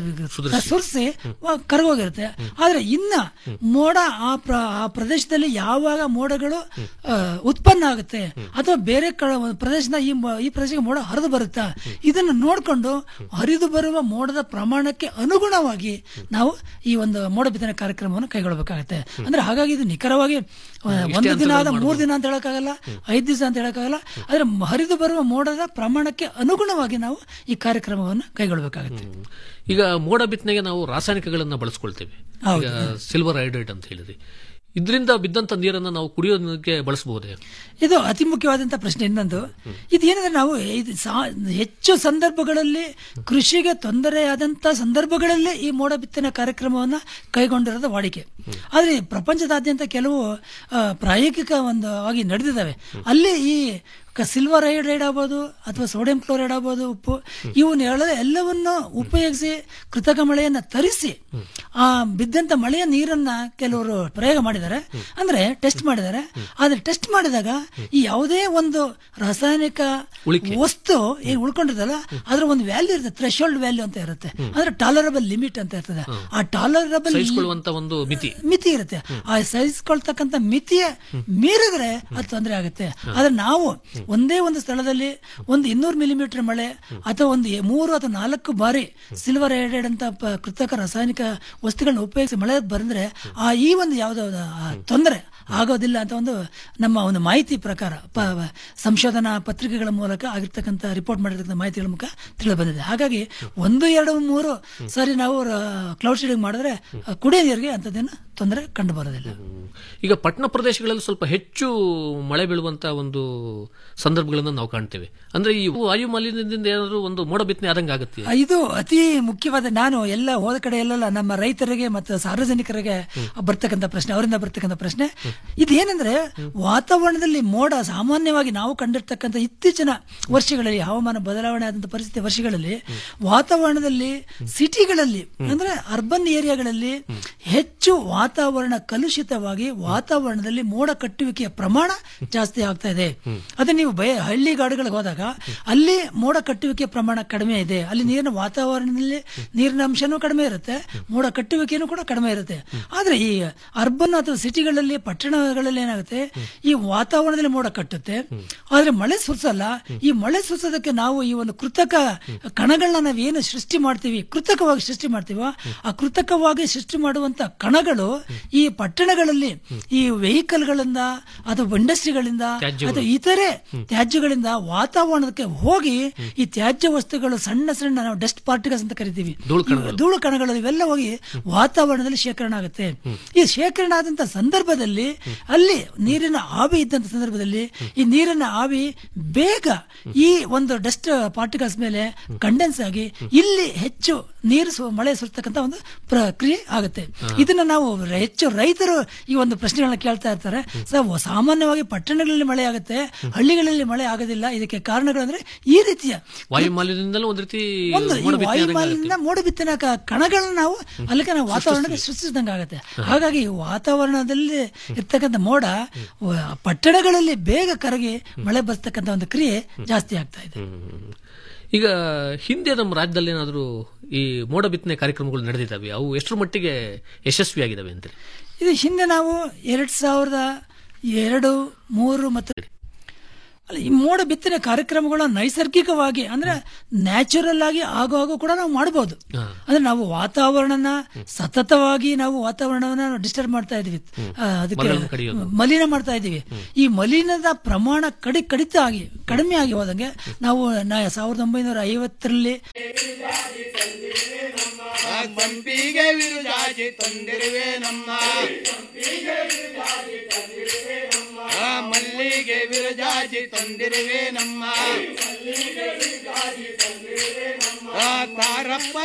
ಚ- ಸುರಿಸಿ ವ- ಕರಗೋಗಿರುತ್ತೆ ಆದ್ರೆ ಇನ್ನ ಮೋಡ ಆ ಪ್ರ ಆ ಪ್ರದೇಶದಲ್ಲಿ ಯಾವಾಗ ಮೋಡಗಳು ಆ, ಉತ್ಪನ್ನ ಆಗುತ್ತೆ ಅಥವಾ ಬೇರೆ ಕ- ಪ್ರದೇಶದ ಈ ಮ- ಈ ಪ್ರದೇಶಕ್ಕೆ ಮೋಡ ಹರಿದು ಬರುತ್ತಾ ಇದನ್ನು ನೋಡಿಕೊಂಡು ಹರಿದು ಬರುವ ಮೋಡದ ಪ್ರಮಾಣಕ್ಕೆ ಅನುಗುಣವಾಗಿ ನಾವು ಈ ಒಂದು ಮೋಡ ಬಿತ್ತನೆ ಕಾರ್ಯಕ್ರಮವನ್ನು ಕೈಗೊಳ್ಳಬೇಕಾಗತ್ತೆ ಅಂದ್ರೆ ಹಾಗಾಗಿ ಇದು ನಿಖರವಾಗಿ ಆ, ಒಂದು ದಿನ ಆದ ಮೂರು ದಿನ ಅಂತ ಹೇಳಕ್ಕಾಗಲ್ಲ ಐದು ದಿವಸ ಅಂತ ಹೇಳಕ್ಕಾಗಲ್ಲ ಆದ್ರೆ ಮ- ಹರಿದು ಬರುವ ಮೋಡದ ಪ್ರಮಾಣಕ್ಕೆ ಅನುಗುಣವಾಗಿ ನಾವು ಈ ಕಾರ್ಯಕ್ರಮವನ್ನು ಕೈಗೊಳ್ಳಬೇಕಾಗತ್ತೆ ಈಗ ಮೋಡ ಬಿತ್ತನೆಗೆ ನಾವು ರಾಸಾಯನಿಕಗಳನ್ನ ಬಳಸ್ಕೊಳ್ತೇವೆ ಈಗ ಸಿಲ್ವರ್ ಐಡೈಡ್ ಅಂತ ಹೇಳಿದ್ರಿ ಇದರಿಂದ ಬಿದ್ದಂತ ನೀರನ್ನ ನಾವು ಕುಡಿಯೋದಕ್ಕೆ ಬಳಸಬಹುದೇ ಇದು ಅತಿ ಮುಖ್ಯವಾದಂತ ಪ್ರಶ್ನೆ ಇನ್ನೊಂದು ಇದೇನಂದ್ರೆ ನಾವು ಇದು ಸಾ- ಹೆಚ್ಚು ಸಂದರ್ಭಗಳಲ್ಲಿ ಕೃಷಿಗೆ ತೊಂದರೆಯಾದಂತ ಸಂದರ್ಭಗಳಲ್ಲಿ ಈ ಮೋಡ ಬಿತ್ತನೆ ಕಾರ್ಯಕ್ರಮವನ್ನ ಕೈಗೊಂಡಿರೋದು ವಾಡಿಕೆ ಆದ್ರೆ ಈ ಪ್ರಪಂಚದಾದ್ಯಂತ ಕೆಲವು ಆ, ಪ್ರಾಯೋಗಿಕ ಒಂದು ಆಗಿ ನಡೆದಿದ್ದಾವೆ ಅಲ್ಲಿ ಈ ಸಿಲ್ವರ್ ಐಡೈಡ್ ಆಗ್ಬೋದು ಅಥವಾ ಸೋಡಿಯಂ ಕ್ಲೋರೈಡ್ ಆಗ್ಬೋದು ಉಪ್ಪು ಇವನ್ನೆಲ್ಲ ಎಲ್ಲವನ್ನು ಉಪಯೋಗಿಸಿ ಕೃತಕ ಮಳೆಯನ್ನ ತರಿಸಿ ಆ ಬಿದ್ದಂತ ಮಳೆಯ ನೀರನ್ನ ಕೆಲವರು ಪ್ರಯೋಗ ಮಾಡಿದ್ದಾರೆ ಅಂದ್ರೆ ಟೆಸ್ಟ್ ಮಾಡಿದ್ದಾರೆ ಆದ್ರೆ ಟೆಸ್ಟ್ ಮಾಡಿದಾಗ ಈ ಯಾವುದೇ ಒಂದು ರಾಸಾಯನಿಕ ವಸ್ತು ಏನ್ ಉಳ್ಕೊಂಡಿರ್ತಲ್ಲ ಅದ್ರ ಒಂದು ವ್ಯಾಲ್ಯೂ ಇರುತ್ತೆ ಥ್ರೆಶೋಲ್ಡ್ ವ್ಯಾಲ್ಯೂ ಅಂತ ಇರುತ್ತೆ ಅಂದ್ರೆ ಟಾಲರಬಲ್ ಲಿಮಿಟ್ ಅಂತ ಇರ್ತದೆ ಆ ಟಾಲರಬಲ್ ಸಹಿಸಿಕೊಳ್ಳುವಂತ ಒಂದು ಮಿತಿ ಮಿತಿ ಇರುತ್ತೆ ಆ ಸಹಿಸ್ಕೊಳ್ತಕ್ಕಂಥ ಮಿತಿಯ ಮೀರಿದ್ರೆ ಅದು ತೊಂದರೆ ಆಗುತ್ತೆ ಆದ್ರೆ ನಾವು ಒಂದೇ ಒಂದು ಸ್ಥಳದಲ್ಲಿ ಒಂದು ಇನ್ನೂರು ಮಿಲಿಮೀಟರ್ ಮಳೆ ಅಥವಾ ಒಂದು ಎ- ಮೂರು ಅಥವಾ ನಾಲ್ಕು ಬಾರಿ ಸಿಲ್ವರ್ ಐಡೈಡ್ ಅಂತ ಪ- ಕೃತಕ ರಾಸಾಯನಿಕ ವಸ್ತುಗಳನ್ನ ಉಪಯೋಗಿಸಿ ಮಳೆ ಬಂದ್ರೆ ಆ ಈ ಒಂದು ಯಾವುದೋ ತೊಂದರೆ ಆಗೋದಿಲ್ಲ ಅಂತ ಒಂದು ನಮ್ಮ ಒಂದು ಮಾಹಿತಿ ಪ್ರಕಾರ ಪ- ಸಂಶೋಧನಾ ಪತ್ರಿಕೆಗಳ ಮೂಲಕ ಆಗಿರ್ತಕ್ಕಂಥ ರಿಪೋರ್ಟ್ ಮಾಡಿರ್ತಕ್ಕಂಥ ಮಾಹಿತಿಗಳ ಮೂಲಕ ತಿಳಿದು ಬಂದಿದೆ ಹಾಗಾಗಿ ಒಂದು ಎರಡು ಮೂರು ಸಾರಿ ನಾವು ಕ್ಲೌಡ್ ಶೀಡಿಂಗ್ ಮಾಡಿದ್ರೆ ಆ, ಕುಡಿಯೋ ನೀರಿಗೆ ಅಂಥದ್ದೇನು ತೊಂದರೆ ಕಂಡು ಬರೋದಿಲ್ಲ ಈಗ ಪಟ್ಟಣ ಪ್ರದೇಶಗಳಲ್ಲಿ ಸ್ವಲ್ಪ ಹೆಚ್ಚು ಮಳೆ ಬೀಳುವಂತ ಒಂದು ಸಂದರ್ಭಗಳನ್ನು ನಾವು ಕಾಣ್ತೇವೆ ಅಂದ್ರೆ ಈ ವಾಯು ಮಾಲಿನ್ಯದಿಂದ ಏನಾದ್ರು ಒಂದು ಮೋಡ ಬಿತ್ತನೆ ಆದಂಗೆ ಆಗುತ್ತೆ ಇದು ಅತಿ ಮುಖ್ಯವಾದ ನಾನು ಎಲ್ಲ ಹೋದ ಕಡೆ ಎಲ್ಲೆಲ್ಲ ನಮ್ಮ ರೈತರಿಗೆ ಮತ್ತು ಸಾರ್ವಜನಿಕರಿಗೆ ಬರ್ತಕ್ಕಂಥ ಪ್ರಶ್ನೆ ಅವರಿಂದ ಬರ್ತಕ್ಕಂಥ ಪ್ರಶ್ನೆ ಇದೇನೆಂದ್ರೆ ವಾತಾವರಣದಲ್ಲಿ ಮೋಡ ಸಾಮಾನ್ಯವಾಗಿ ನಾವು ಕಂಡಿರ್ತಕ್ಕಂಥ ಇತ್ತೀಚಿನ ವರ್ಷಗಳಲ್ಲಿ ಹವಾಮಾನ ಬದಲಾವಣೆ ಆದಂತ ಪರಿಸ್ಥಿತಿ ವರ್ಷಗಳಲ್ಲಿ ವಾತಾವರಣದಲ್ಲಿ ಸಿಟಿಗಳಲ್ಲಿ ಅಂದ್ರೆ ಅರ್ಬನ್ ಏರಿಯಾಗಳಲ್ಲಿ ಹೆಚ್ಚು ವಾತಾವರಣ ಕಲುಷಿತವಾಗಿ ವಾತಾವರಣದಲ್ಲಿ ಮೋಡ ಕಟ್ಟುವಿಕೆಯ ಪ್ರಮಾಣ ಜಾಸ್ತಿ ಆಗ್ತಾ ಇದೆ ಅದೇ ನೀವು ಬಯ ಹಳ್ಳಿ ಗಾಡುಗಳಿಗೆ ಹೋದಾಗ ಅಲ್ಲಿ ಮೋಡ ಕಟ್ಟುವಿಕೆಯ ಪ್ರಮಾಣ ಕಡಿಮೆ ಇದೆ ಅಲ್ಲಿ ನೀರಿನ ವಾತಾವರಣದಲ್ಲಿ ನೀರಿನ ಅಂಶನೂ ಕಡಿಮೆ ಇರುತ್ತೆ ಮೋಡ ಕಟ್ಟುವಿಕೆನೂ ಕೂಡ ಕಡಿಮೆ ಇರುತ್ತೆ ಆದ್ರೆ ಈ ಅರ್ಬನ್ ಅಥವಾ ಸಿಟಿಗಳಲ್ಲಿ ಪಟ್ಟಣಗಳಲ್ಲಿ ಏನಾಗುತ್ತೆ ಈ ವಾತಾವರಣದಲ್ಲಿ ಮೋಡ ಕಟ್ಟುತ್ತೆ ಆದ್ರೆ ಮಳೆ ಸುರಿಸಲ್ಲ ಈ ಮಳೆ ಸುರಿಸೋದಕ್ಕೆ ನಾವು ಈ ಒಂದು ಕೃತಕ ಕಣಗಳನ್ನ ನಾವೇನು ಸೃಷ್ಟಿ ಮಾಡ್ತೀವಿ ಕೃತಕವಾಗಿ ಸೃಷ್ಟಿ ಮಾಡ್ತೀವೋ ಆ ಕೃತಕವಾಗಿ ಸೃಷ್ಟಿ ಮಾಡುವಂತ ಕಣಗಳು ಈ ಪಟ್ಟಣಗಳಲ್ಲಿ ಈ ವೆಹಿಕಲ್ಗಳಿಂದ ಅಥವಾ ಇಂಡಸ್ಟ್ರಿಗಳಿಂದ ತ್ಯಾಜ್ಯಗಳು. ಅಥವಾ ಇತರೆ ತ್ಯಾಜ್ಯಗಳಿಂದ ವಾತಾವರಣಕ್ಕೆ ಹೋಗಿ ಈ ತ್ಯಾಜ್ಯ ವಸ್ತುಗಳು ಸಣ್ಣ ಸಣ್ಣ ನಾವು ಡಸ್ಟ್ ಪಾರ್ಟಿಕಲ್ಸ್ ಅಂತ ಕರಿತೀವಿ ಧೂಳು ಕಣಗಳು. ಇವು ಧೂಳು ಕಣಗಳು ಇವೆಲ್ಲ ಹೋಗಿ ವಾತಾವರಣದಲ್ಲಿ ಶೇಖರಣೆ ಆಗುತ್ತೆ ಈ ಶೇಖರಣೆ ಆದಂತ ಸಂದರ್ಭದಲ್ಲಿ ಅಲ್ಲಿ ನೀರಿನ ಆವಿ ಇದ್ದಂತ ಸಂದರ್ಭದಲ್ಲಿ ಈ ನೀರಿನ ಆವಿ ಬೇಗ ಈ ಒಂದು ಡಸ್ಟ್ ಪಾರ್ಟಿಕಲ್ಸ್ ಮೇಲೆ ಕಂಡೆನ್ಸ್ ಆಗಿ ಇಲ್ಲಿ ಹೆಚ್ಚು ನೀರು ಸು- ಮಳೆ ಸುರ್ತಕ್ಕಂಥ ಒಂದು ಪ್ರಕ್ರಿಯೆ ಆಗುತ್ತೆ ಇದನ್ನ ನಾವು ರ- ಹೆಚ್ಚು ರೈತರು ಈ ಒಂದು ಪ್ರಶ್ನೆಗಳನ್ನ ಕೇಳ್ತಾ ಇರ್ತಾರೆ ಸರ್ ಸಾಮಾನ್ಯವಾಗಿ ಪಟ್ಟಣಗಳಲ್ಲಿ ಮಳೆ ಆಗುತ್ತೆ ಹಳ್ಳಿಗಳಲ್ಲಿ ಮಳೆ ಆಗೋದಿಲ್ಲ ಇದಕ್ಕೆ ಕಾರಣಗಳಂದ್ರೆ ಈ ರೀತಿಯ ವಾಯು ಮಾಲಿನ್ಯದಿಂದಲೂ ಒಂದ್ ರೀತಿ ಒಂದು ಈ ಮೋಡ ಬಿತ್ತನೆ ಆದಂಗೆ ಆಗುತ್ತೆ. ವಾಯುಮಾಲಿನ್ಯ ಮೋಡ ಬಿತ್ತನೆ ಕ- ಕಣಗಳನ್ನ ನಾವು ಅಲ್ಲಿಗೆ ನಾವು ವಾತಾವರಣಕ್ಕೆ ಸೃಷ್ಟಿಸಿದಂಗೆ ಆಗುತ್ತೆ ಹಾಗಾಗಿ ಈ ವಾತಾವರಣದಲ್ಲಿ ಇರ್ತಕ್ಕಂಥ ಮೋಡ ವ- ಪಟ್ಟಣಗಳಲ್ಲಿ ಬೇಗ ಕರಗಿ ಮಳೆ ಬರ್ತಕ್ಕಂಥ ಒಂದು ಕ್ರಿಯೆ ಜಾಸ್ತಿ ಆಗ್ತಾ ಇದೆ ಹ್ಮ್. ಈಗ ಹಿಂದೆ ನಮ್ಮ ರಾಜ್ಯದಲ್ಲಿ ಏನಾದರೂ ಈ ಮೋಡ ಬಿತ್ತನೆ ಕಾರ್ಯಕ್ರಮಗಳು ನಡೆದಿದ್ದಾವೆ ಅವು ಎಷ್ಟರ ಮಟ್ಟಿಗೆ ಯಶಸ್ವಿಯಾಗಿದ್ದಾವೆ ಅಂತ ಇದು ಹಿಂದೆ ನಾವು ಎರಡ್ ಸಾವಿರದ ಎರಡು ಮೂರು ಮತ್ತು ಅಲ್ಲ, ಈ ಮೋಡ ಬಿತ್ತನೆ ಕಾರ್ಯಕ್ರಮಗಳು ನೈಸರ್ಗಿಕವಾಗಿ ಅಂದ್ರೆ ನ್ಯಾಚುರಲ್ ಆಗಿ ಆಗೋ ಆಗೋ ಕೂಡ ನಾವು ಮಾಡಬಹುದು ಅಂದ್ರೆ ನಾವು ವಾತಾವರಣನ ಸತತವಾಗಿ ನಾವು ವಾತಾವರಣವನ್ನ ಡಿಸ್ಟರ್ಬ್ ಮಾಡ್ತಾ ಇದೀವಿ ಆ, ಅದಕ್ಕೆ ಮರಳನ್ನು ಕಡಿಯೋದು. ಮಲಿನ ಮಾಡ್ತಾ ಇದೀವಿ ಈ ಮಲಿನದ ಪ್ರಮಾಣ ಕಡಿ ಕಡಿತ ಆಗಿ ಕಡಿಮೆ ಆಗಿ ಹೋದಂಗೆ ನಾವು ನಾ ಸಾವಿರದ ಒಂಬೈನೂರ ಐವತ್ತರಲ್ಲಿ ಸಂಪಿಗೆ ವಿರುಜಾಜಿ ತಂದಿರುವೆ ನಮ್ಮ ಆ ಮಲ್ಲಿಗೆ ವಿರುಜಾಜಿ ತಂದಿರುವೆ ನಮ್ಮ ಆ ತಾರಪ್ಪ